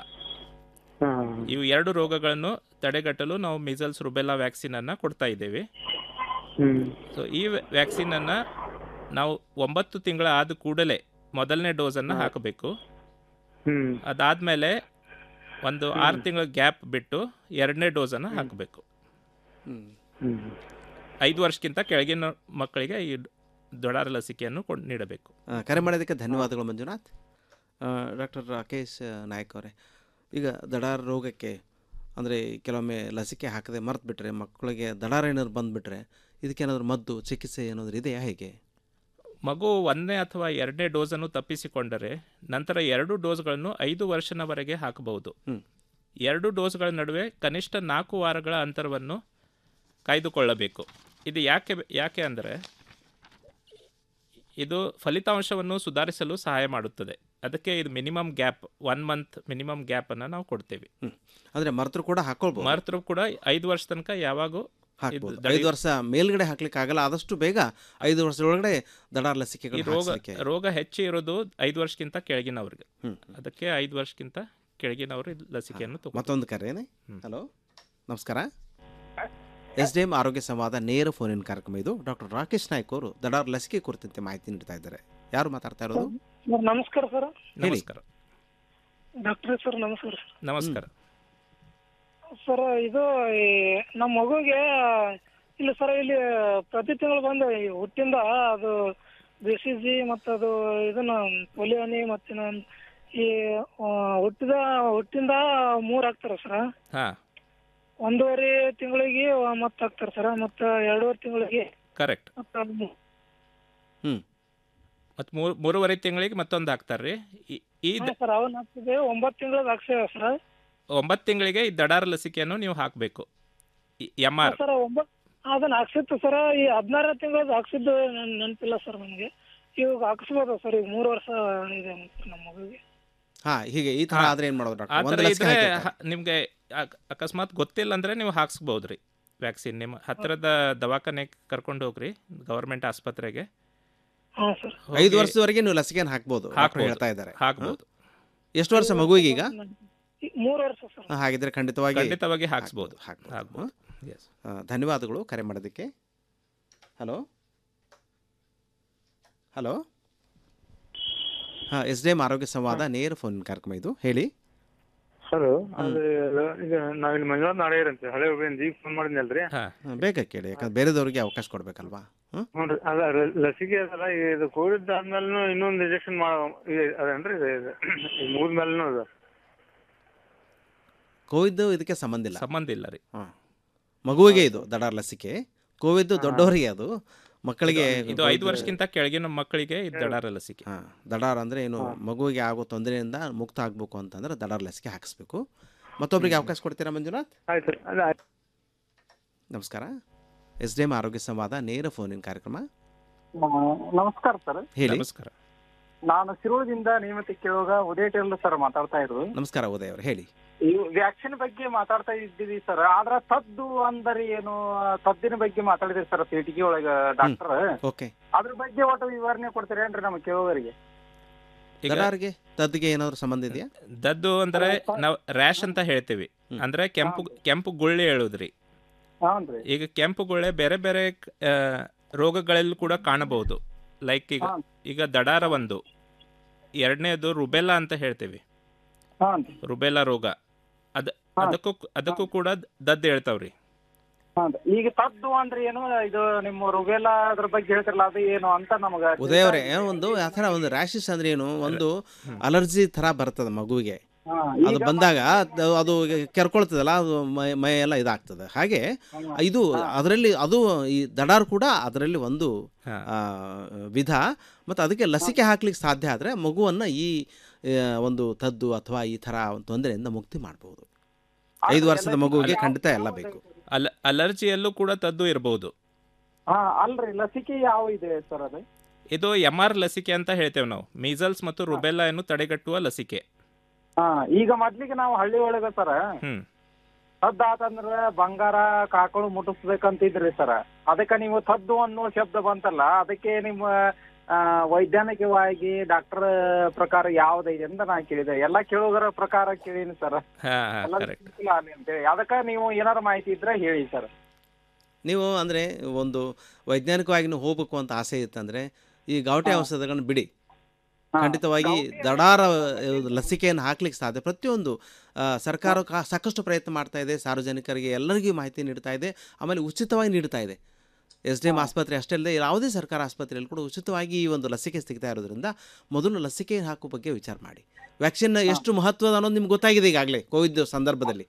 ಇವು ಎರಡು ರೋಗಗಳನ್ನು ತಡೆಗಟ್ಟಲು ನಾವು ಮೀಸಲ್ಸ್ ರುಬೆಲ್ಲಾ ವ್ಯಾಕ್ಸಿನ್ ಅನ್ನ ಕೊಡ್ತಾ ಇದ್ದೇವೆ ಹ್ಮ್ ಸೊ ಈ ವ್ಯಾಕ್ಸಿನ್ ಅನ್ನ ನಾವು ಒಂಬತ್ತು ತಿಂಗಳ ಆದ ಕೂಡಲೇ ಮೊದಲನೇ ಡೋಸ್ ಅನ್ನ ಹಾಕಬೇಕು ಹ್ಮ್ ಅದಾದ್ಮೇಲೆ ಒಂದು ಆರು ತಿಂಗಳ ಗ್ಯಾಪ್ ಬಿಟ್ಟು ಎರಡನೇ ಡೋಸ್ ಅನ್ನ ಹಾಕಬೇಕು ಹ್ಮ್ ಐದು ವರ್ಷಕ್ಕಿಂತ ಕೆಳಗಿನ ಮಕ್ಕಳಿಗೆ ಈ ದೊಡಾರ ಲಸಿಕೆಯನ್ನು ಕೊಂಡು ನೀಡಬೇಕು ಆ, ಕರೆ ಮಾಡೋದಕ್ಕೆ ಧನ್ಯವಾದಗಳು ಮಂಜುನಾಥ್ ಡಾಕ್ಟರ್ ರಾಕೇಶ್ ನಾಯಕ್ ಅವರೇ ಈಗ ದಡಾರ್ ರೋಗಕ್ಕೆ ಅಂದರೆ ಕೆಲವೊಮ್ಮೆ ಲಸಿಕೆ ಹಾಕದೆ ಮರ್ತು ಬಿಟ್ಟರೆ ಮಕ್ಕಳಿಗೆ ದಡಾರ ಏನಾದ್ರು ಬಂದುಬಿಟ್ರೆ ಇದಕ್ಕೇನಾದ್ರು ಮದ್ದು ಚಿಕಿತ್ಸೆ ಏನಾದರೂ ಇದೆಯಾ ಹೇಗೆ ಮಗು ಒಂದನೇ ಅಥವಾ ಎರಡನೇ ಡೋಸನ್ನು ತಪ್ಪಿಸಿಕೊಂಡರೆ ನಂತರ ಎರಡು ಡೋಸ್ಗಳನ್ನು ಐದು ವರ್ಷನವರೆಗೆ ಹಾಕಬಹುದು ಎರಡು ಡೋಸ್ಗಳ ನಡುವೆ ಕನಿಷ್ಠ ನಾಲ್ಕು ವಾರಗಳ ಅಂತರವನ್ನು ಕಾಯ್ದುಕೊಳ್ಳಬೇಕು ಇದು ಯಾಕೆ ಯಾಕೆ ಅಂದರೆ ಇದು ಫಲಿತಾಂಶವನ್ನು ಸುಧಾರಿಸಲು ಸಹಾಯ ಮಾಡುತ್ತದೆ ಅದಕ್ಕೆ ಇದು minimum gap one month minimum ಗ್ಯಾಪನ್ನು ನಾವು ಕೊಡ್ತೇವೆ ಅಂದರೆ ಮರ್ತರು ಕೂಡ ಹಾಕೊಳ್ಬೋದು ಮರ್ತರು ಕೂಡ ಐದು ವರ್ಷ ತನಕ ಯಾವಾಗೂ ಹಾಕ್ಬೋದು ಇದು ದಡಿ- ಐದು ವರ್ಷ ಮೇಲ್ಗಡೆ ಹಾಕ್ಲಿಕ್ಕೆ ಆಗಲ್ಲ ಆದಷ್ಟು ಬೇಗ ಐದು ವರ್ಷದೊಳಗಡೆ ದಡಾರ್ ಈ ಲಸಿಕೆಗಳು ರೋಗ ಹಾಕ್ಸ್ಲಿಕ್ಕೆ ರೋಗ ಹೆಚ್ಚು ಇರೋದು ಐದು ವರ್ಷಕ್ಕಿಂತ ಕೆಳಗಿನವ್ರಿಗೆ ಅದಕ್ಕೆ ಐದು ವರ್ಷಕ್ಕಿಂತ ಕೆಳಗಿನವರು ಈ ಲಸಿಕೆಯನ್ನು ತಗೋ ಮತ್ತೊಂದು ಕರೆನೇ ಹಲೋ ನಮಸ್ಕಾರ ಎಸ್ ಡಿ ಎಂ ಆರೋಗ್ಯ ಸಂವಾದ ನೇರ ಫೋನಿನ ಕಾರ್ಯಕ್ರಮ ಇದು ಡಾಕ್ಟರ್ ರಾಕೇಶ್ ನಾಯ್ಕ್ ಅವರು ದಡಾರ್ ಲಸಿಕೆ ಕುರಿತಂತೆ ಮಾಹಿತಿ ನೀಡ್ತಾ ಇದ್ದಾರೆ ಯಾರು ಮಾತಾಡ್ತಾ ಇರೋದು ಸರ್ ನಮಸ್ಕಾರ ಸರ್ ಹೇಳಿ ನಮಸ್ಕಾರ ಡಾಕ್ಟರ್ ಸರ್ ನಮಸ್ಕಾರ ನಮಸ್ಕಾರ ಸರ್ ಇದು ಈ ನಮ್ಮ ಮಗುಗೆ ಇಲ್ಲಿ ಸರ್ ಇಲ್ಲಿ ಪ್ರತಿ ತಿಂಗಳು ಬಂದು ಈ ಹುಟ್ಟಿಂದ ಅದು ಬಿ ಸಿ ಜಿ ಮತ್ತು ಅದು ಇದನ್ನ ಪೋಲಿಯೋ ಹನಿ ಮತ್ತಿನ ಈ ಆ, ಹುಟ್ಟಿದ ಹುಟ್ಟಿಂದ ಮೂರು ಹಾಕ್ತಾರ ಸರ್ ಹಾ ಒಂದೂವರೆ ತಿಂಗಳಿಗೆ ಮತ್ತೆ ಹಾಕ್ತಾರ ಸರ್ ಮತ್ತು ಎರಡೂವರೆ ತಿಂಗಳಿಗೆ ಕರೆಕ್ಟ್ ಮತ್ತು ಹ್ಮ್ ಮತ್ತು ಮೂರು ಮೂರುವರೆ ತಿಂಗಳಿಗೆ ಮತ್ತೊಂದು ಹಾಕ್ತಾರ್ರಿ ಈ- ಈ ದ- ಸರ್ ಅವನ್ನ ಹಾಕ್ತಿದ್ದೆ ಒಂಬತ್ತು ತಿಂಗಳದ ಹಾಕ್ಸಿವ ಸರ್ ಒಂಬತ್ತು ತಿಂಗಳಿಗೆ ಈ ದಡಾರ್ ಲಸಿಕೆಯನ್ನು ನೀವು ಹಾಕಬೇಕು ಎಮ್ ಆರ್ ಸರ್ ಒಂಬತ್ತು ಅದನ್ನ ಹಾಕ್ಸಿತ್ತು ಸರ್ ಈ ಹದಿನಾರನೇ ತಿಂಗಳದ ಹಾಕ್ಸಿದ್ದು ನನ್ ನೆನಪಿಲ್ಲ ಸರ್ ನನಗೆ ಇವಾಗ ಹಾಕ್ಸ್ಬೋದು ಸರ್ ಈಗ ಮೂರು ವರ್ಷ ಇದೆ ನಮ್ಮ ಮಗುಗೆ ಹಾ ಹೀಗೆ ಈ ತರ ಆದ್ರೆ ಏನ್ ಮಾಡೋದು ಆ ಡಾಕ್ಟರ್ ಥರ ಒಂದು ಲಸಿಕೆ ಇದ್ರೆ ಹಾಕಿರ್ತಾರೆ. ಹ- ನಿಮ್ಗೆ ಅಕ್- ಅಕಸ್ಮಾತ್ ಗೊತ್ತಿಲ್ಲ ಅಂದ್ರೆ ನೀವು ಹಾಕ್ಸ್ಬೋದ್ರಿ ವ್ಯಾಕ್ಸಿನ್ ನಿಮ್ಮ ಹತ್ತಿರದ ದವಾಖಾನೆ ಕರ್ಕೊಂಡು ಹೋಗ್ರಿ ಗವರ್ಮೆಂಟ್ ಆಸ್ಪತ್ರೆಗೆ ಹಾಂ ಸರ್ ಐದು ವರ್ಷದವರೆಗೆ ನೀವು ಲಸಿಕೆಯನ್ನು ಹಾಕ್ಬೋದು ಡಾಕ್ಟರ್ ಹಾಕ್ಬೋದು. ಹೇಳ್ತಾ ಇದ್ದಾರೆ ಹಾಕ್ಬೋದು. ಹಾ? ಎಷ್ಟು ವರ್ಷ ಮಗುವಿಗೆ ಈಗ ಮೂರು ವರ್ಷ ಸರ್ ಹಾ, ಹಾಗಿದ್ರೆ ಖಂಡಿತವಾಗಿ ಖಂಡಿತವಾಗಿ ಹಾಕ್ಸ್ಬೋದು. ಹಾಕ್ಬೋದು. ಹಾಕ್ಬೋದು. Yes. ಆ, ಧನ್ಯವಾದಗಳು ಕರೆ ಮಾಡೋದಕ್ಕೆ ಹಲೋ ಹಲೋ ಹಾಂ ಎಸ್ ಡಿ ಎಂ ಆರೋಗ್ಯ ಸಂವಾದ ನೇರ ಫೋನ್ ಕಾರ್ಯಕ್ರಮ ಇದು ಹೇಳಿ ಸರ್ ಅದು ಈಗ ನಾವಿಲ್ಲಿ ಮಂಜುನಾಥ್ ನಾಳೆಯರ್ ಅಂತ ಹಳೆ ಹುಬ್ಳಿಯಿಂದ ಈಗ ಫೋನ್ ಮಾಡಿದ್ನಲ್ರಿ ಹಾ, ಬೇಗ ಕೇಳಿ ಯಾಕಂದ್ರೆ ಬೇರೆದವ್ರಿಗೆ ಅವಕಾಶ ಕೊಡ್ಬೇಕಲ್ವಾ ಹ್ಮ್? ಹ್ಞೂ ರೀ ಅದ ರ- ಲಸಿಕೆ ಅದಲ್ಲ ಇದು ಕೋವಿಡ್ ಆದ್ಮೇಲೆ ಇನ್ನೊಂದು ಇಂಜೆಕ್ಷನ್ ಮಾ ಇದು ಅದೇನ್ರಿ ಇದು ಇದು ಈಗ ಮುಗಿದ್ಮೇಲೂ ಅದು ಕೋವಿಡ್ ಇದಕ್ಕೆ ಸಂಬಂಧ ಇಲ್ಲ ಸಂಬಂಧ ಇಲ್ಲ ರೀ ಹಾಂ ಮಗುವಿಗೆ ಇದು ದಡಾರ್ ಲಸಿಕೆ ಕೋವಿಡ್ ದೊಡ್ಡವರಿಗೆ ಅದು ಮಕ್ಕಳಿಗೆ ಇದು ಐದು ವರ್ಷಕ್ಕಿಂತ ಕೆಳಗಿನ ಮಕ್ಕಳಿಗೆ ಈ ದಡಾರ ಲಸಿಕೆ ಹಾಂ ದಡಾರ್ ಅಂದರೆ ಏನು ಮಗುವಿಗೆ ಆಗೋ ತೊಂದರೆಯಿಂದ ಮುಕ್ತ ಆಗಬೇಕು ಅಂತಂದ್ರೆ ದಡಾರ್ ಲಸಿಕೆ ಹಾಕಿಸ್ಬೇಕು ಮತ್ತೊಬ್ಬರಿಗೆ ಅವಕಾಶ ಕೊಡ್ತೀರಾ ಮಂಜುನಾಥ್ ಆಯ್ತು ರೀ ಅದ ಆಯ್ತು ನಮಸ್ಕಾರ ಎಸ್ ಡಿ ಎಂ ಆರೋಗ್ಯ ಸಂವಾದ ನೇರ ಫೋನಿನ ಕಾರ್ಯಕ್ರಮ ನಮಸ್ಕಾರ ಸರ್ ಹೇಳಿ ನಮಸ್ಕಾರ ನಾನು ಶಿರೋಳದಿಂದ ನಿಯಮಿತ ಕೇಳುವಾಗ ಉದಯ ಟೇಲರ್ ಸರ್ ಮಾತಾಡ್ತಾ ಇದ್ರು ನಮಸ್ಕಾರ ಉದಯ್ ಅವರು ಹೇಳಿ ಈ ವ್ಯಾಕ್ಸಿನ್ ಬಗ್ಗೆ ಮಾತಾಡ್ತಾ ಇದ್ದೀವಿ ಸರ್ ಆದ್ರ ತದ್ದು ಅಂದರೆ ಏನು ತದ್ದಿನ ಬಗ್ಗೆ ಮಾತಾಡಿದ್ರಿ ಸರ್ ಪೇಟಿಗೆ ಒಳಗ ಡಾಕ್ಟರ್ ಓಕೆ ಅದ್ರ ಬಗ್ಗೆ ಒಟ್ಟು ವಿವರಣೆ ಕೊಡ್ತೀರೇನ್ರಿ ನಮ್ಮ ಕೇಳುವವರಿಗೆ ಈಗ ದಡಾರ್ಗೆ ತದ್ದಿಗೆ ಏನಾದ್ರು ಸಂಬಂಧ ಇದೆಯಾ ದದ್ದು ಅಂದ್ರೆ ನಾವು ರ್ಯಾಶ್ ಅಂತ ಹೇಳ್ತೀವಿ ಅಂದ್ರೆ ಕೆಂಪು ಕೆಂಪು ಗುಳ್ಳೆ ಹೇಳುದ್ರಿ ಹಾನ್ರಿ ಈಗ ಕೆಂಪು ಗುಳ್ಳೆ ಬೇರೆ ಬೇರೆ ಆ, ರೋಗಗಳಲ್ಲೂ ಕೂಡ ಕಾಣಬಹುದು ಲೈಕ್ ಈಗ ಈಗ ದಡಾರ ಒಂದು ಎರಡನೇದು ರುಬೆಲ್ಲಾ ಅಂತ ಹೇಳ್ತೀವಿ ಹಾನ್ರಿ ರುಬೆಲ್ಲಾ ರೋಗ ಅದ ಅದಕ್ಕೂ ಅದಕ್ಕೂ ಕೂಡ ದದ್ದು ಹೇಳ್ತಾವ್ರಿ ಹಾನ್ರಿ ಈಗ ತದ್ದು ಅಂದ್ರೆ ಏನು ಇದು ನಿಮ್ಮ ರುಬೆಲಾ ಅದ್ರ ಬಗ್ಗೆ ಹೇಳ್ತಿರಲ್ಲ ಅದು ಏನು ಅಂತ ನಮಗ ಉದಯ್ ಅವರೇ ಒಂದು ಆ ಥರ ಒಂದು ರ್ಯಾಶಸ್ ಅಂದ್ರೆ ಏನು ಒಂದು ಅಲರ್ಜಿ ಥರ ಬರ್ತದೆ ಮಗುವಿಗೆ ಹಾ, ಅದು ಬಂದಾಗ ಅದು- ಅದು ಕೆರ್ಕೊಳ್ತದಲ್ಲ ಅದು ಮೈ ಮೈ ಎಲ್ಲ ಇದಾಗ್ತದೆ ಹಾಗೆ ಇದು ಅದರಲ್ಲಿ ಅದು ಈ ದಡಾರ್ ಕೂಡ ಅದರಲ್ಲಿ ಒಂದು ಆ, ವಿಧ ಮತ್ತು ಅದಕ್ಕೆ ಲಸಿಕೆ ಹಾಕ್ಲಿಕ್ಕೆ ಸಾಧ್ಯ ಆದರೆ ಮಗುವನ್ನು ಈ ಆ, ಒಂದು ತದ್ದು ಅಥವಾ ಈ ಥರ ಒಂದು ತೊಂದರೆಯಿಂದ ಮುಕ್ತಿ ಮಾಡ್ಬೋದು ಐದು ವರ್ಷದ ಮಗುವಿಗೆ ಖಂಡಿತ ಎಲ್ಲ ಬೇಕು ಅಲ್ ಅಲರ್ಜಿಯಲ್ಲೂ ಕೂಡ ತದ್ದು ಇರಬಹುದು ಹಾ ಅಲ್ರಿ ಲಸಿಕೆ ಯಾವ ಇದೆ ಸರ್ ಅದು ಇದು ಎಮ್ ಆರ್ ಲಸಿಕೆ ಅಂತ ಹೇಳ್ತೇವೆ ನಾವು ಮೀಸಲ್ಸ್ ಮತ್ತು ರುಬೆಲ್ಲಾ ಅನ್ನು ತಡೆಗಟ್ಟುವ ಲಸಿಕೆ ಹಾ ಈಗ ಮೊದ್ಲಿಗೆ ನಾವು ಹಳ್ಳಿ ಒಳಗ ಸರ ಹ್ಮ್ ತದ್ದು ಆತಂದ್ರ ಬಂಗಾರ ಕಾಕಳು ಮುಟ್ಟಿಸ್ಬೇಕಂತಿದ್ರಿ ಸರ್ ಅದಕ್ಕೆ ನೀವು ತದ್ದು ಅನ್ನೋ ಶಬ್ದ ಬಂತಲ್ಲ ಅದಕ್ಕೆ ನಿಮ್ಮ ಆ, ವೈಜ್ಞಾನಿಕವಾಗಿ ಡಾಕ್ಟರ್ ಪ್ರಕಾರ ಯಾವ್ದೈತೆ ಅಂತ ನಾ ಕೇಳಿದೆ ಎಲ್ಲಾ ಕೇಳುಗರ ಪ್ರಕಾರ ಕೇಳೀನಿ ಸರ್ ಹಾ ಹಾ ಎಲ್ಲ ಕರೆಕ್ಟ್ ಗೊತ್ತಿಲ್ಲ ಅಲ್ಲಿ ಅಂತೇಳಿ ಅದಕ್ಕೆ ನೀವು ಏನಾರ ಮಾಹಿತಿ ಇದ್ರೆ ಹೇಳಿ ಸರ್ ನೀವು ಅಂದರೆ ಒಂದು ವೈಜ್ಞಾನಿಕವಾಗಿ ನೀವು ಹೋಗ್ಬೇಕು ಅಂತ ಆಸೆ ಇತ್ತಂದರೆ ಈ ಗಾವಟಿ ಔಷಧಗಳನ್ನು ಬಿಡಿ ಖಂಡಿತವಾಗಿ ದಡಾರ ಆ, ಲಸಿಕೆಯನ್ನು ಹಾಕ್ಲಿಕ್ಕೆ ಸಾಧ್ಯ ಪ್ರತಿಯೊಂದು ಆ, ಸರ್ಕಾರ ಕಾ ಸಾಕಷ್ಟು ಪ್ರಯತ್ನ ಮಾಡ್ತಾ ಇದೆ ಸಾರ್ವಜನಿಕರಿಗೆ ಎಲ್ಲರಿಗೂ ಮಾಹಿತಿ ನೀಡ್ತಾ ಇದೆ ಆಮೇಲೆ ಉಚಿತವಾಗಿ ನೀಡ್ತಾ ಇದೆ ಎಸ್ ಡಿ ಎಮ್ ಆಸ್ಪತ್ರೆ ಅಷ್ಟೇ ಅಲ್ಲದೆ ಯಾವುದೇ ಸರ್ಕಾರ ಆಸ್ಪತ್ರೆಯಲ್ಲಿ ಕೂಡ ಉಚಿತವಾಗಿ ಈ ಒಂದು ಲಸಿಕೆ ಸಿಗ್ತಾ ಇರೋದ್ರಿಂದ ಮೊದಲು ಲಸಿಕೆ ಹಾಕೋ ಬಗ್ಗೆ ವಿಚಾರ ಮಾಡಿ ವ್ಯಾಕ್ಸಿನ್ ಎಷ್ಟು ಮಹತ್ವದ ಅನ್ನೋದು ನಿಮ್ಗೆ ಗೊತ್ತಾಗಿದೆ ಈಗಾಗಲೇ ಕೋವಿಡ್ ಸಂದರ್ಭದಲ್ಲಿ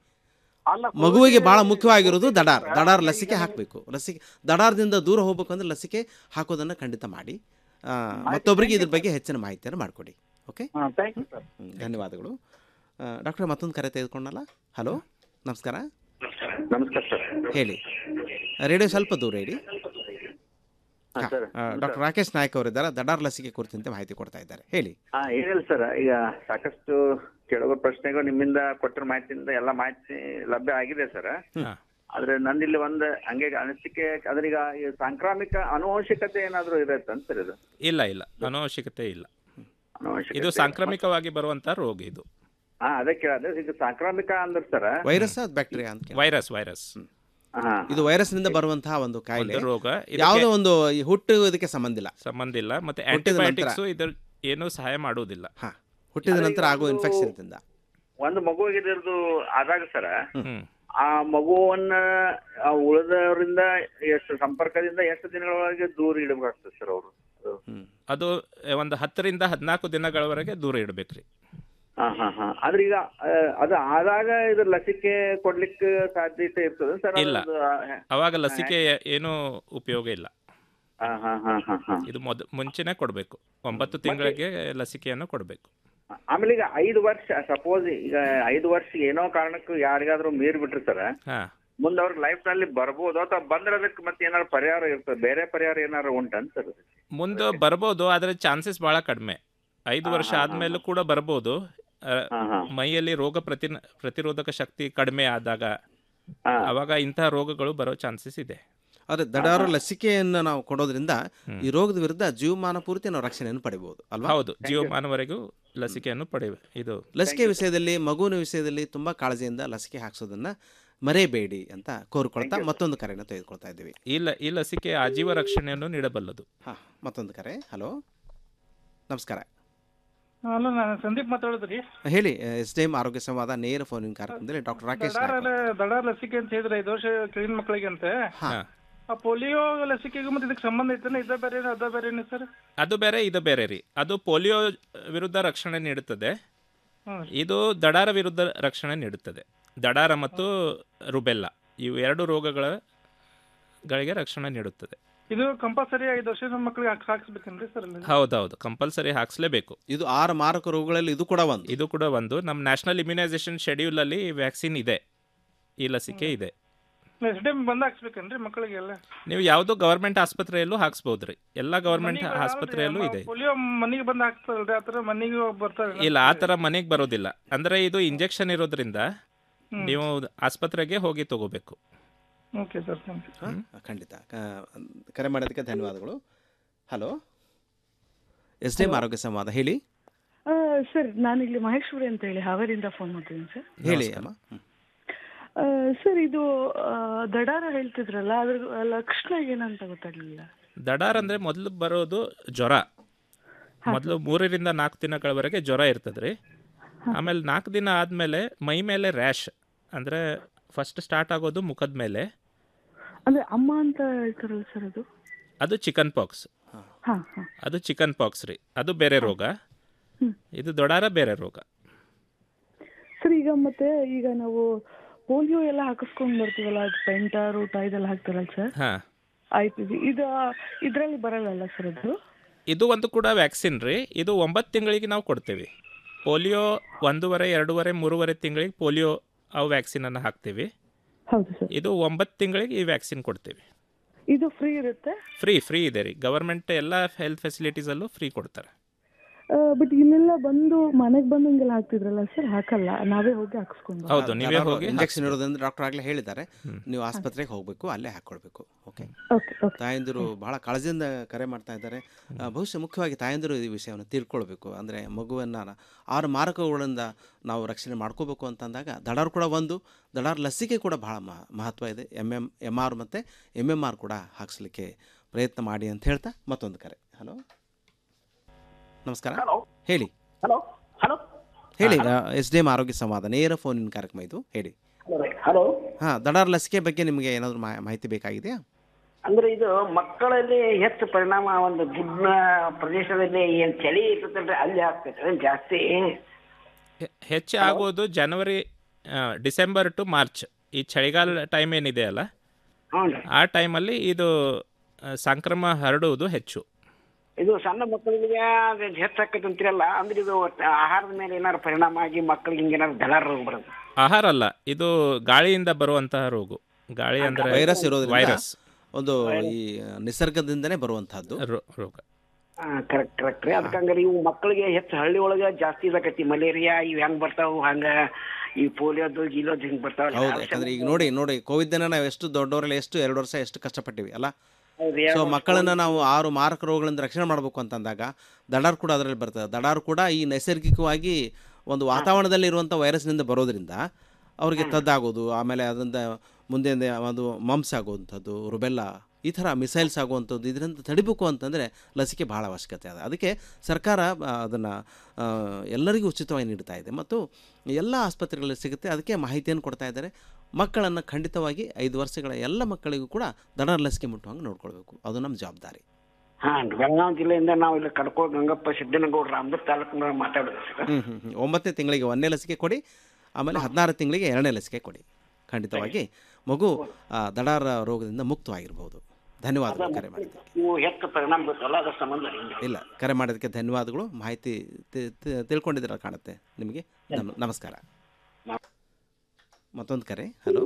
ಮಗುವಿಗೆ ಬಹಳ ಮುಖ್ಯವಾಗಿರೋದು ದಡಾರ್ ದಡಾರ್ ಲಸಿಕೆ ಹಾಕಬೇಕು ಲಸಿಕೆ ದಡಾರದಿಂದ ದೂರ ಹೋಗ್ಬೇಕು ಅಂದ್ರೆ ಲಸಿಕೆ ಹಾಕೋದನ್ನು ಖಂಡಿತ ಮಾಡಿ ಆ, ಮತ್ತೊಬ್ಬರಿಗೆ ಇದ್ರ ಬಗ್ಗೆ ಹೆಚ್ಚಿನ ಮಾಹಿತಿಯನ್ನು ಮಾಡಿಕೊಡಿ okay thank you sir hmm, ಧನ್ಯವಾದಗಳು ಡಾಕ್ಟರ್ ಮತ್ತೊಂದು ಕರೆ ತೆಗೆದುಕೊಂಡಲ್ಲ ಹಲೋ ನಮಸ್ಕಾರ ನಮಸ್ಕಾರ ಸರ್ ಹೇಳಿ ರೇಡಿಯೋ ಸ್ವಲ್ಪ ದೂರ ಇಡಿ ಹಾ, ಸರ್. ಡಾಕ್ಟರ್ ರಾಕೇಶ್ ನಾಯಕ್ ಅವರಿದ್ದಾರೆ ದಡಾರ್ ಲಸಿಕೆ ಕುರಿತಂತೆ ಮಾಹಿತಿ ಕೊಡ್ತಾ ಇದ್ದಾರೆ ಹೇಳಿ ಹಾ ಏನಿಲ್ಲ ಸರ್ ಈಗ ಸಾಕಷ್ಟು ಕೇಳುವ ಪ್ರಶ್ನೆಗಳು ನಿಮ್ಮಿಂದ ಕೊಟ್ಟಿರೋ ಮಾಹಿತಿಯಿಂದ ಎಲ್ಲ ಮಾಹಿತಿ ಲಭ್ಯ ಆಗಿದೆ ಸರ್ ಹಾ. ಆದ್ರೆ ನಂದಿಲ್ಲಿ ಒಂದ್ ಹಂಗೆ ಅನಿಸಿಕೆ ಅದ್ರೀಗ ಈ ಸಾಂಕ್ರಾಮಿಕ ಅನುವಂಶಿಕತೆ ಏನಾದ್ರು ಇರತ್ತೆ ಅಂತ ಸರ್ ಇದು ಇಲ್ಲ ಇಲ್ಲ ಅನವಶ್ಯಕತೆ ಇಲ್ಲ ಅನುವಂಶಿಕತೆ ಇದು ಸಾಂಕ್ರಾಮಿಕವಾಗಿ ಬರುವಂತ ರೋಗ ಇದು ಹಾ ಅದಕ್ಕೆ ಕೇಳಿದೆ ಈಗ ಸಾಂಕ್ರಾಮಿಕ ಅಂದ್ರೆ ಸರ್ ವೈರಸ್ ಬ್ಯಾಕ್ಟೀರಿಯಾ ಅಂತ ವೈರಸ್ ವೈರಸ್ ಇದು ವೈರಸ್ ನಿಂದ ಬರುವಂತಹ ಒಂದು ಕಾಯಿಲೆ ಒಂದು ರೋಗ ಇದಕ್ಕೆ- ಯಾವುದೋ ಒಂದು ಈ ಹುಟ್ಟು ಇದಕ್ಕೆ ಸಂಬಂಧ ಇಲ್ಲ ಸಂಬಂಧ ಇಲ್ಲ ಮತ್ತೆ ಹುಟ್ಟಿದ ನಂತರ- ಆಂಟಿಬಯೋಟಿಕ್ಸ್ ಇದ್ರ ಏನು ಸಹಾಯ ಮಾಡುವುದಿಲ್ಲ ಹುಟ್ಟಿದ ಅದೇ ನಂತರ ಈಗ ಆಗುವ ಒಂದು- ಇನ್ಫೆಕ್ಷನ್ ಇಂದ ಒಂದು ಮಗುವಿಗೆ ಇದ್ರದ್ದು ಆದಾಗ ಸರ್ ಹ್ಮ್ ಆ ಮಗುವನ್ನ ಆ ಉಳಿದವರಿಂದ ಎಷ್ಟು ಸಂಪರ್ಕದಿಂದ ಎಷ್ಟು ದಿನಗಳವರೆಗೆ ದೂರ ಇಡಬೇಕಾಗ್ತದೆ ಸರ್ ಅವರು ಅದು ಒಂದು ಹತ್ತರಿಂದ ಹದಿನಾಲ್ಕು ದಿನಗಳವರೆಗೆ ದೂರ ಇಡಬೇಕ್ರಿ ಹಾ ಹಾ ಹಾ ಆದ್ರೆ ಈಗ ಆ, ಅದು ಆದಾಗ ಇದ್ರ ಲಸಿಕೆ ಕೊಡ್ಲಿಕ್ಕೆ ಸಾಧ್ಯತೆ ಇರ್ತದೆ ಸರ್ ಇಲ್ಲ ಅದು, ಆ, ಅವಾಗ ಲಸಿಕೆ ಏನು ಉಪಯೋಗ ಇಲ್ಲ ಹಾ ಹಾ ಹಾ ಹಾ ಹಾ ಇದು ಮೊದ ಮುಂಚೆನೆ ಕೊಡಬೇಕು ಒಂಬತ್ತು ತಿಂಗಳಿಗೆ ಲಸಿಕೆಯನ್ನು ಕೊಡಬೇಕು ಆಮೇಲೆ ಈಗ ಐದು ವರ್ಷ ಸಪೋಸ್ ಈಗ ಐದು ವರ್ಷ ಏನೋ ಕಾರಣಕ್ಕೂ ಯಾರಿಗಾದ್ರೂ ಮೀರ್ ಬಿಟ್ರಿ ಸರ್ ಹಾ ಮುಂದೆ ಅವ್ರ ಲೈಫ್ ನಲ್ಲಿ ಬರ್ಬೋದು ಅಥವಾ ಬಂದ್ರೆ ಅದಕ್ಕೆ ಮತ್ತೆ ಏನಾದ್ರು ಪರಿಹಾರ ಇರ್ತದೆ ಬೇರೆ ಪರಿಹಾರ ಏನಾದ್ರು ಉಂಟಂತ ಸರ್ ಮುಂದೆ ಬರ್ಬೋದು ಆದರೆ ಚಾನ್ಸಸ್ ಬಹಳ ಕಡಿಮೆ ಐದು ವರ್ಷ ಆದ್ಮೇಲೂ ಕೂಡ ಬರ್ಬೋದು ಆ, ಮೈಯಲ್ಲಿ ರೋಗ ಪ್ರತಿ ಪ್ರತಿರೋಧಕ ಶಕ್ತಿ ಕಡಿಮೆ ಆದಾಗ ಅವಾಗ ಇಂತಹ ರೋಗಗಳು ಬರೋ ಚಾನ್ಸಸ್ ಇದೆ ಆದರೆ ದಡಾರು ಲಸಿಕೆಯನ್ನು ನಾವು ಕೊಡೋದ್ರಿಂದ ಈ ರೋಗದ ವಿರುದ್ಧ ಜೀವಮಾನ ಪೂರ್ತಿ ನಾವು ರಕ್ಷಣೆಯನ್ನು ಪಡಿಬಹುದು ಅಲ್ವಾ ಹೌದು ಜೀವಮಾನವರೆಗೂ ಲಸಿಕೆಯನ್ನು ಪಡೆಯ ಇದು ಲಸಿಕೆ ವಿಷಯದಲ್ಲಿ ಮಗುವಿನ ವಿಷಯದಲ್ಲಿ ತುಂಬಾ ಕಾಳಜಿಯಿಂದ ಲಸಿಕೆ ಹಾಕ್ಸೋದನ್ನ ಮರೆಯಬೇಡಿ ಅಂತ ಕೋರ್ಕೊಳ್ತಾ ಮತ್ತೊಂದು ಕರೆಯನ್ನು ತೆಗೆದುಕೊಳ್ತಾ ಇದ್ದೀವಿ ಈ ಲ ಈ ಲಸಿಕೆ ಆಜೀವ ರಕ್ಷಣೆಯನ್ನು ನೀಡಬಲ್ಲದು ಹಾ ಮತ್ತೊಂದು ಕರೆ ಹಲೋ ನಮಸ್ಕಾರ ಅಲ್ಲ ನಾನು ಸಂದೀಪ್ ಮಾತಾಡೋದ್ರಿ ಹೇಳಿ ಎಸ್ ಡಿ ಎಂ ಆರೋಗ್ಯ ಸಂವಾದ ನೇರ ಫೋನಿನ ಕಾರ್ಯಕ್ರಮದಲ್ಲಿ ಡಾಕ್ಟರ್ ರಾಕೇಶ್ ದಡಾರ ನಾಯ್ಕ. ದಡಾರ್ ಲಸಿಕೆ ಅಂತ ಹೇಳಿದ್ರೆ ಐದು ವರ್ಷ ಕೆಳಗಿನ ಮಕ್ಕಳಿಗೆ ಅಂತೆ ಹಾ. ಆ ಪೋಲಿಯೋ ಲಸಿಕೆಗೂ ಮತ್ತೆ ಇದಕ್ಕೆ ಸಂಬಂಧ ಐತಾನೆ ಇದ ಬೇರೆ ಅದ ಬೇರೆ ಸರ್ ಅದು ಬೇರೆ ಇದು ಬೇರೆ ರೀ ಅದು ಪೋಲಿಯೋ ವಿರುದ್ಧ ರಕ್ಷಣೆ ನೀಡುತ್ತದೆ ಹ್ಮ್. ಇದು ದಡಾರ ವಿರುದ್ಧ ರಕ್ಷಣೆ ನೀಡುತ್ತದೆ ದಡಾರ ಮತ್ತು ರುಬೆಲ್ಲ ಇವು ಎರಡು ರೋಗಗಳ ಗಳಿಗೆ ರಕ್ಷಣೆ ನೀಡುತ್ತದೆ ಇದು ಕಂಪಲ್ಸರಿ ಐದು ವರ್ಷದ ಮಕ್ಕಳಿಗೆ ಹಾಕ್ಸ್ ಹಾಕ್ಸ್ಬೇಕೇನ್ರಿ ಸರ್ ಅಲ್ಲಿ ಹೌದೌದು ಕಂಪಲ್ಸರಿ ಹಾಕ್ಸ್ಲೇಬೇಕು ಇದು ಆರು ಮಾರಕ ರೋಗಗಳಲ್ಲಿ ಇದು ಕೂಡ ಒಂದು ಇದು ಕೂಡ ಒಂದು ನಮ್ಮ ನ್ಯಾಷನಲ್ ಇಮ್ಯುನೈಸೇಷನ್ ಶೆಡ್ಯೂಲ್ ಅಲ್ಲಿ ವ್ಯಾಕ್ಸಿನ್ ಇದೆ ಈ ಲಸಿಕೆ ಇದೆ ನೆಕ್ಸ್ಟ್ ಟೈಮ್ ಬಂದು ಹಾಕ್ಸ್ಬೇಕೇನ್ರಿ ಮಕ್ಕಳಿಗೆಲ್ಲ ನೀವು ಯಾವುದೋ ಗವರ್ಮೆಂಟ್ ಆಸ್ಪತ್ರೆಯಲ್ಲೂ ಹಾಕ್ಸ್ಬೋದ್ರಿ ಎಲ್ಲ ಗವರ್ಮೆಂಟ್ ಆಸ್ಪತ್ರೆಯಲ್ಲೂ ಇದೆ ಪೋಲಿಯೋ ಮನೆಗೆ ಬಂದು ಹಾಕ್ತಾರಲ್ರಿ ಆ ಥರ ಮನೆಗೆ ಬರ್ತಾರೆ ಇಲ್ಲ ಆ ಥರ ಮನೆಗೆ ಬರೋದಿಲ್ಲ ಅಂದ್ರೆ ಇದು ಇಂಜೆಕ್ಷನ್ ಇರೋದ್ರಿಂದ ಹ್ಮ್. ನೀವು ಆಸ್ಪತ್ರೆಗೆ ಹೋಗಿ ತಗೋಬೇಕು ಓಕೆ ಸರ್ ಥ್ಯಾಂಕ್ ಯು ಹಾ, ಖಂಡಿತ ಕ- ಕರೆ ಮಾಡೋದಕ್ಕೆ ಧನ್ಯವಾದಗಳು ಹಲೋ ಎಸ್ ಡಿ ಎಂ ಆರೋಗ್ಯ ಸಂವಾದ ಹೇಳಿ ಆ, ಸರ್ ನಾನು ಇಲ್ಲಿ ಮಹೇಶ್ವರಿ ಅಂತ ಹೇಳಿ ಹಾವೇರಿಯಿಂದ ಫೋನ್ ಮಾಡ್ತಿದ್ದೀನಿ ಸರ್ ಹೇಳಿ ಅಮ್ಮ ಹ್ಮ್. ಆ, ಸರ್ ಇದು ಆ, ದಡಾರ ಹೇಳ್ತಿದ್ರಲ್ಲ ಅದ್ರ ಲಕ್ಷಣ ಏನಂತ ಗೊತ್ತಾಗ್ಲಿಲ್ಲ ದಡಾರ್ ಅಂದ್ರೆ ಮೊದಲು ಬರೋದು ಜ್ವರ ಮೊದಲು ಮೂರರಿಂದ ನಾಲ್ಕು ದಿನಗಳವರೆಗೆ ಜ್ವರ ಇರ್ತದ್ರಿ ಆಮೇಲೆ ನಾಲ್ಕು ದಿನ ಆದಮೇಲೆ ಮೈ ಮೇಲೆ ರ್ಯಾಶ್ ಅಂದರೆ ಫಸ್ಟ್ ಸ್ಟಾರ್ಟ್ ಆಗೋದು ಮುಖದ ಮೇಲೆ ಅಂದ್ರೆ ಅಮ್ಮ ಅಂತ ಹೇಳ್ತಾರಲ್ಲ ಸರ್ ಅದು ಅದು ಚಿಕನ್ ಪಾಕ್ಸ್ ಹಾ ಹಾ ಅದು ಚಿಕನ್ ಪಾಕ್ಸ್ ರೀ ಅದು ಬೇರೆ ರೋಗ ಇದು ದೊಡಾರ ಬೇರೆ ರೋಗ ಸರ್ ಈಗ ಮತ್ತೆ ಈಗ ನಾವು ಪೋಲಿಯೋ ಎಲ್ಲ ಹಾಕಿಸ್ಕೊಂಡ್ ಬರ್ತೀವಲ್ಲ ಅದು ಪೆಂಟ ರೂಟ ಇದೆಲ್ಲ ಹಾಕ್ತಾರಲ್ಲ ಸರ್ ಹಾಂ ಆಯ್ತು ಇದು ಇದರಲ್ಲಿ ಬರಲ್ಲಲ್ಲ ಸರ್ ಅದು ಇದು ಒಂದು ಕೂಡ ವ್ಯಾಕ್ಸಿನ್ ರೀ ಇದು ಒಂಬತ್ತು ತಿಂಗಳಿಗೆ ನಾವು ಕೊಡ್ತೇವೆ ಪೋಲಿಯೋ ಒಂದೂವರೆ ಎರಡೂವರೆ ಮೂರುವರೆ ತಿಂಗಳಿಗೆ ಪೋಲಿಯೋ ಅವು ವ್ಯಾಕ್ಸಿನನ್ನು ಹಾಕ್ತೀವಿ ಹೌದು ಸರ್ ಇದು ಒಂಬತ್ತು ತಿಂಗಳಿಗೆ ಈ ವ್ಯಾಕ್ಸಿನ್ ಕೊಡ್ತೀವಿ ಇದು ಫ್ರೀ ಇರುತ್ತೆ ಫ್ರೀ ಫ್ರೀ ಇದೆ ರೀ ಗವರ್ಮೆಂಟ್ ಎಲ್ಲ ಹೆಲ್ತ್ ಫೆಸಿಲಿಟೀಸಲ್ಲೂ ಫ್ರೀ ಕೊಡ್ತಾರೆ ಬಟ್ ಇಲ್ಲೆಲ್ಲ ಬಂದು ಮನೆಗೆ ಬಂದಂಗೆಲ್ಲ ಹಾಕ್ತಿದ್ರಲ್ಲ ಸರ್ ಹಾಕಲ್ಲ ನಾವೇ ಹೋಗಿ ಹಾಕಿಸ್ಕೊಂಡು ಬರ್ತೀವಿ. ಹೌದು ನೀವೇ ಹೋಗಿ ಇಂಜೆಕ್ಷನ್ ಇರೋದ್ರಿಂದ ಡಾಕ್ಟರ್ ಆಗಲೇ ಹೇಳಿದ್ದಾರೆ ನೀವು ಆಸ್ಪತ್ರೆಗೆ ಹೋಗಬೇಕು ಅಲ್ಲೇ ಹಾಕ್ಕೊಳ್ಬೇಕು ಓಕೆ ತಾಯಂದಿರು ಬಹಳ ಕಾಳಜಿಯಿಂದ ಕರೆ ಮಾಡ್ತಾ ಇದ್ದಾರೆ ಆ, ಬಹುಶಃ ಮುಖ್ಯವಾಗಿ ತಾಯಂದಿರು ಈ ವಿಷಯವನ್ನು ತಿಳ್ಕೊಳ್ಬೇಕು ಅಂದರೆ ಮಗುವನ್ನು ಆರು ಮಾರಕಗಳಿಂದ ನಾವು ರಕ್ಷಣೆ ಮಾಡ್ಕೋಬೇಕು ಅಂತಂದಾಗ ದಡಾರ್ ಕೂಡ ಒಂದು ದಡಾರ್ ಲಸಿಕೆ ಕೂಡ ಬಹಳ ಮಹ ಮಹತ್ವ ಇದೆ ಎಮ್ ಎಮ್ ಎಮ್ ಆರ್ ಮತ್ತು ಎಮ್ ಎಮ್ ಆರ್ ಕೂಡ ಹಾಕ್ಸ್ಲಿಕ್ಕೆ ಪ್ರಯತ್ನ ಮಾಡಿ ಅಂತ ಹೇಳ್ತಾ ಮತ್ತೊಂದು ಕರೆ ಹಲೋ ನಮಸ್ಕಾರ ಹೇಳಿ ಹಲೋ ಹಲೋ ಹೇಳಿ ಎಸ್ ಡಿ ಎಂ ಆರೋಗ್ಯ ಸಂವಾದ ನೇರ ಫೋನಿನ ಕಾರ್ಯಕ್ರಮ ಇದು ಹೇಳಿ ಹಲೋ ಹಾಂ ದಡಾರ್ ಲಸಿಕೆ ಬಗ್ಗೆ ನಿಮಗೆ ಏನಾದರೂ ಮಾಹಿತಿ ಬೇಕಾಗಿದೆಯಾ ಅಂದ್ರೆ ಇದು ಮಕ್ಕಳಲ್ಲಿ ಹೆಚ್ಚು ಪರಿಣಾಮ ಒಂದು ಗುಡ್ನ ಪ್ರದೇಶದಲ್ಲಿ ಏನ್ ಚಳಿ ಇರ್ತದಲ್ರಿ ಅಲ್ಲಿ ಆಗ್ತೈತೆ ಜಾಸ್ತಿ ಹೆ- ಹೆಚ್ಚು ಆಗೋದು ಜನವರಿ ಆ, ಡಿಸೆಂಬರ್ ಟು ಮಾರ್ಚ್ ಈ ಚಳಿಗಾಲ ಟೈಮ್ ಏನಿದೆ ಅಲ್ಲ ಆ ಟೈಮಲ್ಲಿ ಇದು ಆ, ಸಂಕ್ರಮ ಹರಡುವುದು ಹೆಚ್ಚು ಇದು ಸಣ್ಣ ಮಕ್ಕಳಿಗೆ ಅದು ಹೆಚ್ಚಾಕೈತೆ ಅಂತೀರಲ್ಲ ಅಂದ್ರೆ ಇದು ಆಹಾರದ ಮೇಲೆ ಏನಾದ್ರು ಪರಿಣಾಮ ಆಗಿ ಮಕ್ಕಳಿಗೆ ಹಿಂಗೇನಾದ್ರು ದಲಾರ ರೋಗ ಬರೋದು ಆಹಾರ ಅಲ್ಲ ಇದು ಗಾಳಿಯಿಂದ ಬರುವಂತಹ ರೋಗ ಗಾಳಿ ಅಂದ್ರೆ ವೈರಸ್ ಇರೋದ್ರಿಂದ ವೈರಸ್ ಒಂದು ಈ ನಿಸರ್ಗದಿಂದನೇ ಬರುವಂತಹದ್ದು ರೋಗ ಕರೆಕ್ಟ್ ಕರೆಕ್ಟ್ ರೀ ಅದಕ್ಕೆ ಹಂಗಾರೆ ಇವು ಮಕ್ಕಳಿಗೆ ಹೆಚ್ಚು ಹಳ್ಳಿ ಒಳಗೆ ಜಾಸ್ತಿ ಇದಾಕೈತಿ ಮಲೇರಿಯಾ ಇವು ಹೆಂಗ್ ಬರ್ತಾವು ಹಂಗ ಈ ಪೋಲಿಯೋದು ಗೀಲೋದು ಹಿಂಗ್ ಬರ್ತಾವಲ್ಲ ಹೌದು ಯಾಕಂದ್ರೆ ಈಗ ನೋಡಿ ನೋಡಿ ಕೋವಿಡ್ನ ನಾವು ಎಷ್ಟು ದೊಡ್ಡವರಲ್ಲಿ ಎಷ್ಟು ಎರಡು ವರ್ಷ ಎಷ್ಟು ಕಷ್ಟಪಟ್ಟಿವಿ ಅಲ್ಲ ಹೌದು, ಸೊ ಎರಡು ಮಕ್ಕಳನ್ನ ನಾವು ಆರು ಮಾರಕ ರೋಗಗಳಿಂದ ರಕ್ಷಣೆ ಮಾಡಬೇಕು ಅಂತಂದಾಗ ದಡಾರ್ ಕೂಡ ಅದರಲ್ಲಿ ಬರ್ತದೆ ದಡಾರ್ ಕೂಡ ಈ ನೈಸರ್ಗಿಕವಾಗಿ ಒಂದು ವಾತಾವರಣದಲ್ಲಿ ಇರುವಂಥ ವೈರಸ್ನಿಂದ ಬರೋದ್ರಿಂದ ಅವ್ರಿಗೆ ತದ್ದಾಗೋದು ಆಮೇಲೆ ಅದರಿಂದ ಮುಂದೆ ಒಂದು ಮಮ್ಸ್ ಆಗುವಂಥದ್ದು ರುಬೆಲ್ಲ ಈ ಥರ ಮಿಸೈಲ್ಸ್ ಆಗುವಂಥದ್ದು ಇದರಿಂದ ತಡಿಬೇಕು ಅಂತಂದರೆ ಲಸಿಕೆ ಭಾಳ ಅವಶ್ಯಕತೆ ಅದ ಅದಕ್ಕೆ ಸರ್ಕಾರ ಅದನ್ನು ಎಲ್ಲರಿಗೂ ಉಚಿತವಾಗಿ ನೀಡ್ತಾ ಇದೆ ಮತ್ತು ಎಲ್ಲ ಆಸ್ಪತ್ರೆಗಳಲ್ಲಿ ಸಿಗುತ್ತೆ ಅದಕ್ಕೆ ಮಾಹಿತಿಯನ್ನು ಕೊಡ್ತಾ ಇದ್ದಾರೆ ಮಕ್ಕಳನ್ನು ಖಂಡಿತವಾಗಿ ಐದು ವರ್ಷಗಳ ಎಲ್ಲ ಮಕ್ಕಳಿಗೂ ಕೂಡ ದಡ ಲಸಿಕೆ ಮುಟ್ಟುವಂಗೆ ನೋಡ್ಕೊಳ್ಬೇಕು ಅದು ನಮ್ಮ ಜವಾಬ್ದಾರಿ ಹಾ ಬೆಳಗಾವಿ ಜಿಲ್ಲೆಯಿಂದ ನಾವು ಇಲ್ಲಿ ಕಡ್ಕೋಳ್ ಗಂಗಪ್ಪ ಸಿದ್ದನಗೌಡ್ರ ಅಮೃತ ತಾಲೂಕಿನ ಮಾತಾಡೋದು ಸರ್ ಹ್ಞೂ ಹ್ಞೂ ಹ್ಞೂ ಒಂಬತ್ತನೇ ತಿಂಗಳಿಗೆ ಒಂದನೇ ಲಸಿಕೆ ಕೊಡಿ ಆಮೇಲೆ ಹದಿನಾರು ತಿಂಗಳಿಗೆ ಎರಡನೇ ಲಸಿಕೆ ಕೊಡಿ ಖಂಡಿತವಾಗಿ ಮಗು ಆ, ದಡಾರ ರೋಗದಿಂದ ಮುಕ್ತವಾಗಿರ್ಬೋದು ಧನ್ಯವಾದಗಳು ಕರೆ ಮಾಡಿ ನೀವು ಹೆಚ್ಚು ಪರಿಣಾಮ ಬೀರ್ತಲ್ಲ ಅದ್ರ ಸಂಬಂಧ ರೀ. ಇಲ್ಲ ಕರೆ ಮಾಡೋದಕ್ಕೆ ಧನ್ಯವಾದಗಳು ಮಾಹಿತಿ ತಿ- ತಿ- ತಿಳ್ಕೊಂಡಿದ್ದೀರ ಕಾಣುತ್ತೆ ನಿಮಗೆ ನಮ್- ನಮಸ್ಕಾರ ಮತ್ತೊಂದು ಕರೆ ಹಲೋ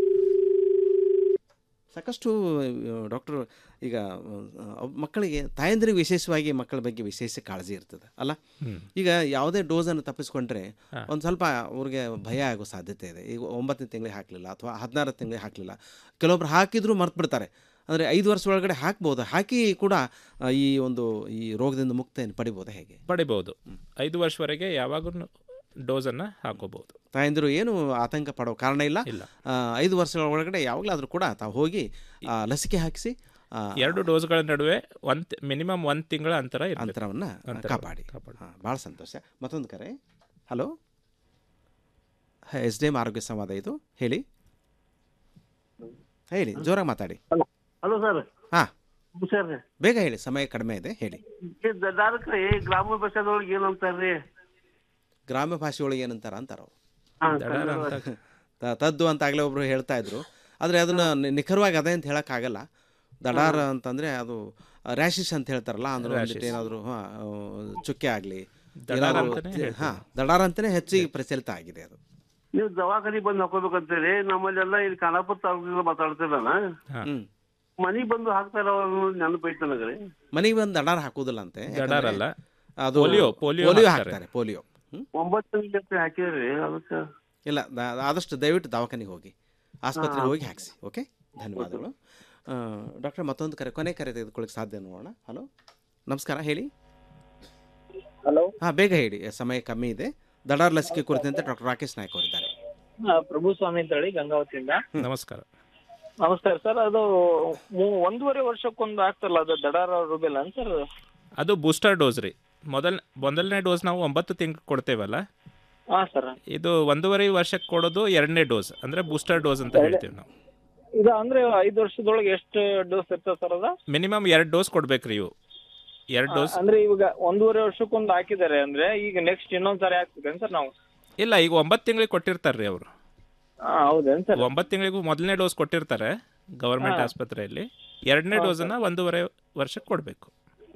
ಸಾಕಷ್ಟು ಡಾಕ್ಟರ್ ಈಗ ಆ, ಮಕ್ಕಳಿಗೆ ತಾಯಂದಿರಿಗೆ ವಿಶೇಷವಾಗಿ ಮಕ್ಕಳ ಬಗ್ಗೆ ವಿಶೇಷ ಕಾಳಜಿ ಇರ್ತದೆ ಅಲ್ಲ ಹ್ಮ್. ಈಗ ಯಾವುದೇ ಡೋಸನ್ನು ತಪ್ಪಿಸ್ಕೊಂಡ್ರೆ ಒಂದು ಸ್ವಲ್ಪ ಅವ್ರಿಗೆ ಭಯ ಆಗೋ ಸಾಧ್ಯತೆ ಇದೆ ಈಗ ಒಂಬತ್ತನೇ ತಿಂಗಳಿಗೆ ಹಾಕಲಿಲ್ಲ ಅಥವಾ ಹದಿನಾರು ತಿಂಗಳಿಗೆ ಹಾಕಲಿಲ್ಲ ಕೆಲವೊಬ್ರು ಹಾಕಿದ್ರು ಮರ್ತು ಬಿಡ್ತಾರೆ ಅಂದರೆ ಐದು ವರ್ಷ ಒಳಗಡೆ ಹಾಕ್ಬೋದು ಹಾಕಿ ಕೂಡ ಆ, ಈ ಒಂದು ಈ ರೋಗದಿಂದ ಮುಕ್ತಿಯನ್ನು ಪಡಿಬೋದಾ ಹೇಗೆ ಪಡಿಬಹುದು ಐದು ವರ್ಷವರೆಗೆ ಯಾವಾಗೂ ಡೋಸನ್ನು ಹಾಕೋಬಹುದು ತಾಯಂದಿರು ಏನು ಆತಂಕ ಪಡೋ ಕಾರಣ ಇಲ್ಲ ಇಲ್ಲ. ಆ, ಐದು ವರ್ಷಗಳ ಒಳಗಡೆ ಯಾವಾಗಲಾದರೂ ಕೂಡ ತಾವು ಹೋಗಿ ಆ, ಲಸಿಕೆ ಹಾಕಿಸಿ ಆ, ಎರಡು ಡೋಸ್ಗಳ ನಡುವೆ ಒಂದ್ ಮಿನಿಮಮ್ ಒಂದು ತಿಂಗಳ ಅಂತರ ಇರ್ಬೇಕು. ಅಂತರವನ್ನು ಅಂತರ ಕಾಪಾಡಿ ಹಾಂ ಭಾಳ ಸಂತೋಷ ಮತ್ತೊಂದು ಕರೆ ಹಲೋ ಎಸ್ ಡಿ ಎಮ್ ಆರೋಗ್ಯ ಸಂವಾದ ಇದು ಹೇಳಿ ಹೇಳಿ ಜೋರಾಗಿ ಮಾತಾಡಿ ಹಲೋ ಸರ್ ಹಾಂ ಸರ್ ಬೇಗ ಹೇಳಿ ಸಮಯ ಕಡಿಮೆ ಇದೆ ಹೇಳಿ ಈ ದಡಾರಕ್ರಿ ಗ್ರಾಮ ಭಾಷೆದೊಳಗೆ ಏನಂತಾರ್ರಿ ಗ್ರಾಮ್ಯ ಭಾಷೆ ಒಳಗೆ ಏನಂತಾರ ಅಂತಾರ ಅವ್ರು. ಹಾ, ದಡಾರ ಅಂತ ತ- ತದ್ದು ಅಂತ ಆಗಲೇ ಒಬ್ರು ಹೇಳ್ತಾ ಇದ್ರು ಆದರೆ ಅದನ್ನ ನಿ- ನಿಖರವಾಗಿ ಅದೇ ಅಂತ ಹೇಳೋಕ್ಕಾಗಲ್ಲ ದಡಾರ ಅಂತಂದ್ರೆ ಅದು ರ್ಯಾಶಿಸ್ ಅಂತ ಹೇಳ್ತಾರಲ್ಲ ಅಂದ್ರೆ ಒಂದಿಟ್ಟು Rashes. ಏನಾದರೂ ಹಾಂ ಚುಕ್ಕೆ ಆಗಲಿ ದಡಾರ ಅಂತಾನೆ ಹೇಳ್ತಾರೆ. ಹಾಂ ದಡಾರ ಅಂತಲೇ ಹೆಚ್ಚಿಗೆ ಪ್ರಚಲಿತ ಆಗಿದೆ ಅದು ನೀವು ದವಾಖಾನಿ ಬಂದು ಹಾಕೋಬೇಕಂತೀರಿ ನಮ್ಮಲ್ಲೆಲ್ಲ ಇಲ್ಲಿ ಖಾನಾಪುರ ತಾಲೂಕಿನ ಮಾತಾಡ್ತಿದ್ದಾನ ಹ್ಮ್. ಮನಿಗ್ ಬಂದು ಹಾಕ್ತಾರ ನೆನಪೈತೆ ನನಗ್ರಿ ಮನೆಗೆ ಬಂದು ದಡಾರ ಹಾಕೋದಿಲ್ಲ ಅಂತೆ ದಡಾರ ಅಲ್ಲ. ಅದು ಪೋಲಿಯೋ, ಪೋಲಿಯೋ ಪೋಲಿಯೋ ಹಾಕ್ತಾರೆ. ಹಾಕ್ತಾರೆ ಪೋಲಿಯೋ ಹ್ಮ್? ಒಂಬತ್ತು ಗಂಟೆ ಹಾಕಿದ್ರಿ ಅದಕ್ಕೆ ಇಲ್ಲ ದ- ಆದಷ್ಟು ದಯವಿಟ್ಟು ದವಾಖಾನೆಗೆ ಹೋಗಿ ಆಸ್ಪತ್ರೆಗೆ ಹಾ. ಹೋಗಿ ಹಾಕಿಸಿ ಓಕೆ ಧನ್ಯವಾದಗಳು ಡಾಕ್ಟರ್ ಮತ್ತೊಂದು ಕರೆ ಕೊನೆ ಕರೆ ತೆಗೆದುಕೊಳ್ಳಿಕ್ಕೆ ಸಾಧ್ಯ ನೋಡೋಣ ಹಲೋ ನಮಸ್ಕಾರ ಹೇಳಿ ಹಲೋ ಹಾಂ ಬೇಗ ಹೇಳಿ ಸಮಯ ಕಮ್ಮಿ ಇದೆ ದಡಾರ್ ಲಸಿಕೆ ಕುರಿತಂತೆ ಡಾಕ್ಟರ್ ರಾಕೇಶ್ ನಾಯ್ಕ ಅವರಿದ್ದಾರೆ ಪ್ರಭು ಸ್ವಾಮಿ ಅಂತ ಹೇಳಿ ಗಂಗಾವತಿಯಿಂದ ನಮಸ್ಕಾರ ನಮಸ್ಕಾರ ಸರ್ ಅದು ಮೂ- ಒಂದೂವರೆ ವರ್ಷಕ್ಕೊಂದು ಆಗ್ತಲ್ಲ ಅದು ದಡಾರ ರುಬೆಲ್ಲ ಸರ್ ಅದು ಬೂಸ್ಟರ್ ಡೋಸ್ ರೀ ಮೊದಲ ಮೊದಲನೇ ಡೋಸ್ ನಾವು ಒಂಬತ್ತು ತಿಂಗಳು ಕೊಡ್ತೇವಲ್ಲ ಹಾ ಸರ್ ಇದು ಒಂದೂವರೆ ವರ್ಷಕ್ಕೆ ಕೊಡೋದು ಎರಡನೇ ಡೋಸ್ ಅಂದ್ರೆ ಬೂಸ್ಟರ್ ಡೋಸ್ ಅಂತ ಹೇಳ್ತೀವಿ ನಾವು ಇದು ಅಂದ್ರೆ ಐದು ವರ್ಷದೊಳಗೆ ಎಷ್ಟು ಡೋಸ್ ಇರ್ತದೆ ಸರ್ ಅದ ಮಿನಿಮಮ್ ಎರಡು ಡೋಸ್ ಕೊಡ್ಬೇಕ್ರಿ ಇವು ಎರಡು ಡೋಸ್ ಅಂದ್ರೆ ಇವಾಗ ಒಂದೂವರೆ ವರ್ಷಕ್ಕೊಂದು ಹಾಕಿದ್ದಾರೆ ಅಂದ್ರೆ ಈಗ ನೆಕ್ಸ್ಟ್ ಇನ್ನೊಂದ್ ಸಾರಿ ಹಾಕ್ಬೇಕೇನ್ ಸರ್ ನಾವು ಇಲ್ಲ ಈಗ ಒಂಬತ್ತು ತಿಂಗಳಿಗೆ ಕೊಟ್ಟಿರ್ತಾರ್ರಿ ಅವರು ಹಾ, ಹೌದೇನ್ ಸರ್ ಒಂಬತ್ತು ತಿಂಗಳಿಗೂ ಮೊದಲನೇ ಡೋಸ್ ಕೊಟ್ಟಿರ್ತಾರೆ ಗವರ್ಮೆಂಟ್ ಹಾ. ಆಸ್ಪತ್ರೆಯಲ್ಲಿ ಎರಡನೇ ಹಾ, ಡೋಸನ್ನ ಒಂದೂವರೆ ವರ್ಷಕ್ಕೆ ಕೊಡಬೇಕು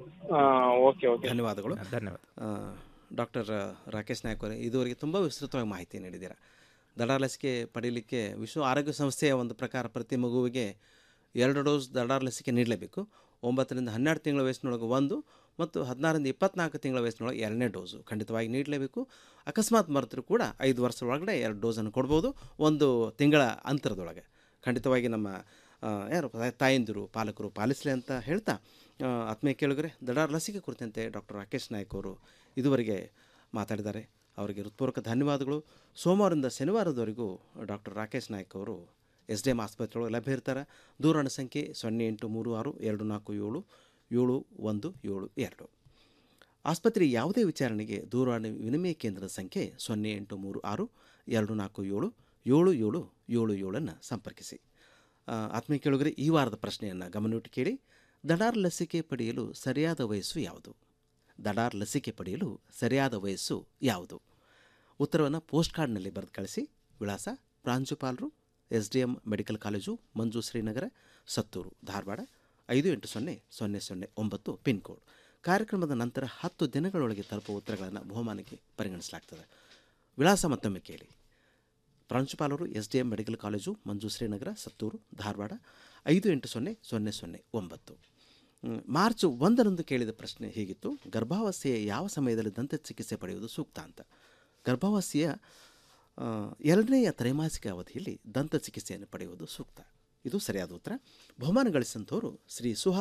ಓಕೆ ಓಕೆ ಧನ್ಯವಾದಗಳು ಧನ್ಯವಾದ ಡಾಕ್ಟರ್ ರಾಕೇಶ್ ನಾಯ್ಕ ಅವರೇ ಇದುವರೆಗೆ ತುಂಬ ವಿಸ್ತೃತವಾಗಿ ಮಾಹಿತಿ ನೀಡಿದ್ದೀರಾ ದಡಾರ್ ಲಸಿಕೆ ಪಡೀಲಿಕ್ಕೆ ವಿಶ್ವ ಆರೋಗ್ಯ ಸಂಸ್ಥೆಯ ಒಂದು ಪ್ರಕಾರ ಪ್ರತಿ ಮಗುವಿಗೆ ಎರಡು ಡೋಸ್ ದಡಾರ್ ಲಸಿಕೆ ನೀಡಲೇಬೇಕು ಒಂಬತ್ತರಿಂದ ಹನ್ನೆರಡು ತಿಂಗಳ ವಯಸ್ಸಿನೊಳಗೆ ಒಂದು ಮತ್ತು ಹದಿನಾರರಿಂದ ಇಪ್ಪತ್ನಾಲ್ಕು ತಿಂಗಳ ವಯಸ್ಸಿನೊಳಗೆ ಎರಡನೇ ಡೋಸು ಖಂಡಿತವಾಗಿ ನೀಡಲೇಬೇಕು ಅಕಸ್ಮಾತ್ ಮರೆತರೂ ಕೂಡ ಐದು ವರ್ಷದ ಒಳಗಡೆ ಎರಡು ಡೋಸನ್ನು ಕೊಡ್ಬೋದು ಒಂದು ತಿಂಗಳ ಅಂತರದೊಳಗೆ ಖಂಡಿತವಾಗಿ ನಮ್ಮ ಆ, ಯಾರು ತಾ- ತಾಯಂದಿರು ಪಾಲಕರು ಪಾಲಿಸಲಿ ಅಂತ ಹೇಳ್ತಾ ಆ, ಆತ್ಮೀಯ ಕೇಳಿದ್ರೆ ದಡಾರ್ ಲಸಿಕೆ ಕುರಿತಂತೆ ಡಾಕ್ಟರ್ ರಾಕೇಶ್ ನಾಯ್ಕ್ ಅವರು ಇದುವರೆಗೆ ಮಾತಾಡಿದ್ದಾರೆ ಅವರಿಗೆ ಹೃತ್ಪೂರ್ವಕ ಧನ್ಯವಾದಗಳು ಸೋಮವಾರದಿಂದ ಶನಿವಾರದವರೆಗೂ ಡಾಕ್ಟರ್ ರಾಕೇಶ್ ನಾಯ್ಕ್ ಅವರು ಎಸ್ ಡಿ ಎಮ್ ಆಸ್ಪತ್ರೆ ಒಳಗೆ ಲಭ್ಯ ಇರ್ತಾರೆ ದೂರವಾಣಿ ಸಂಖ್ಯೆ ಸೊನ್ನೆ ಎಂಟು ಮೂರು ಆರು ಎರಡು ನಾಲ್ಕು ಏಳು ಏಳು ಒಂದು ಏಳು ಎರಡು ಆಸ್ಪತ್ರೆ ಯಾವುದೇ ವಿಚಾರಣೆಗೆ ದೂರವಾಣಿ ವಿನಿಮಯ ಕೇಂದ್ರದ ಸಂಖ್ಯೆ ಸೊನ್ನೆ ಎಂಟು ಮೂರು ಆರು ಎರಡು ನಾಲ್ಕು ಏಳು ಏಳು ಏಳು ಏಳು ಏಳನ್ನು ಸಂಪರ್ಕಿಸಿ ಆ, ಆತ್ಮೀಯ ಕೇಳುಗರೆ ಈ ವಾರದ ಪ್ರಶ್ನೆಯನ್ನು ಗಮನವಿಟ್ಟು ಕೇಳಿ ದಡಾರ್ ಲಸಿಕೆ ಪಡೆಯಲು ಸರಿಯಾದ ವಯಸ್ಸು ಯಾವುದು ದಡಾರ್ ಲಸಿಕೆ ಪಡೆಯಲು ಸರಿಯಾದ ವಯಸ್ಸು ಯಾವುದು ಉತ್ತರವನ್ನು ಪೋಸ್ಟ್ ಕಾರ್ಡ್ನಲ್ಲಿ ಬರೆದು ಕಳಿಸಿ ವಿಳಾಸ ಪ್ರಾಂಶುಪಾಲರು S D M medical college Manju Shrinagar Sattur Dharwad ಐದು ಎಂಟು ಸೊನ್ನೆ ಸೊನ್ನೆ ಸೊನ್ನೆ ಒಂಬತ್ತು ಪಿನ್ ಕೋಡ್ ಕಾರ್ಯಕ್ರಮದ ನಂತರ ಹತ್ತು ದಿನಗಳೊಳಗೆ ತಲುಪುವ ಉತ್ತರಗಳನ್ನು ಬಹುಮಾನಕ್ಕೆ ಪರಿಗಣಿಸಲಾಗ್ತದೆ ವಿಳಾಸ ಮತ್ತೊಮ್ಮೆ ಕೇಳಿ ಪ್ರಾಂಶುಪಾಲರು S D M medical college Manju Shrinagar Sattur Dharwad ಐದು ಎಂಟು ಸೊನ್ನೆ ಸೊನ್ನೆ ಸೊನ್ನೆ ಒಂಬತ್ತು ಮ್, ಮಾರ್ಚ್ ಒಂದರಂದು ಕೇಳಿದ ಪ್ರಶ್ನೆ ಹೀಗಿತ್ತು ಗರ್ಭಾವಸ್ಥೆಯ ಯಾವ ಸಮಯದಲ್ಲಿ ದಂತ ಚಿಕಿತ್ಸೆ ಪಡೆಯುವುದು ಸೂಕ್ತ ಅಂತ ಗರ್ಭಾವಸ್ಥೆಯ ಆ, ಎರಡನೆಯ ತ್ರೈಮಾಸಿಕ ಅವಧಿಯಲ್ಲಿ ದಂತ ಚಿಕಿತ್ಸೆಯನ್ನು ಪಡೆಯುವುದು ಸೂಕ್ತ ಇದು ಸರಿಯಾದ ಉತ್ತರ ಬಹುಮಾನ ಗಳಿಸಿದಂಥವರು ಶ್ರೀ ಸುಹಾ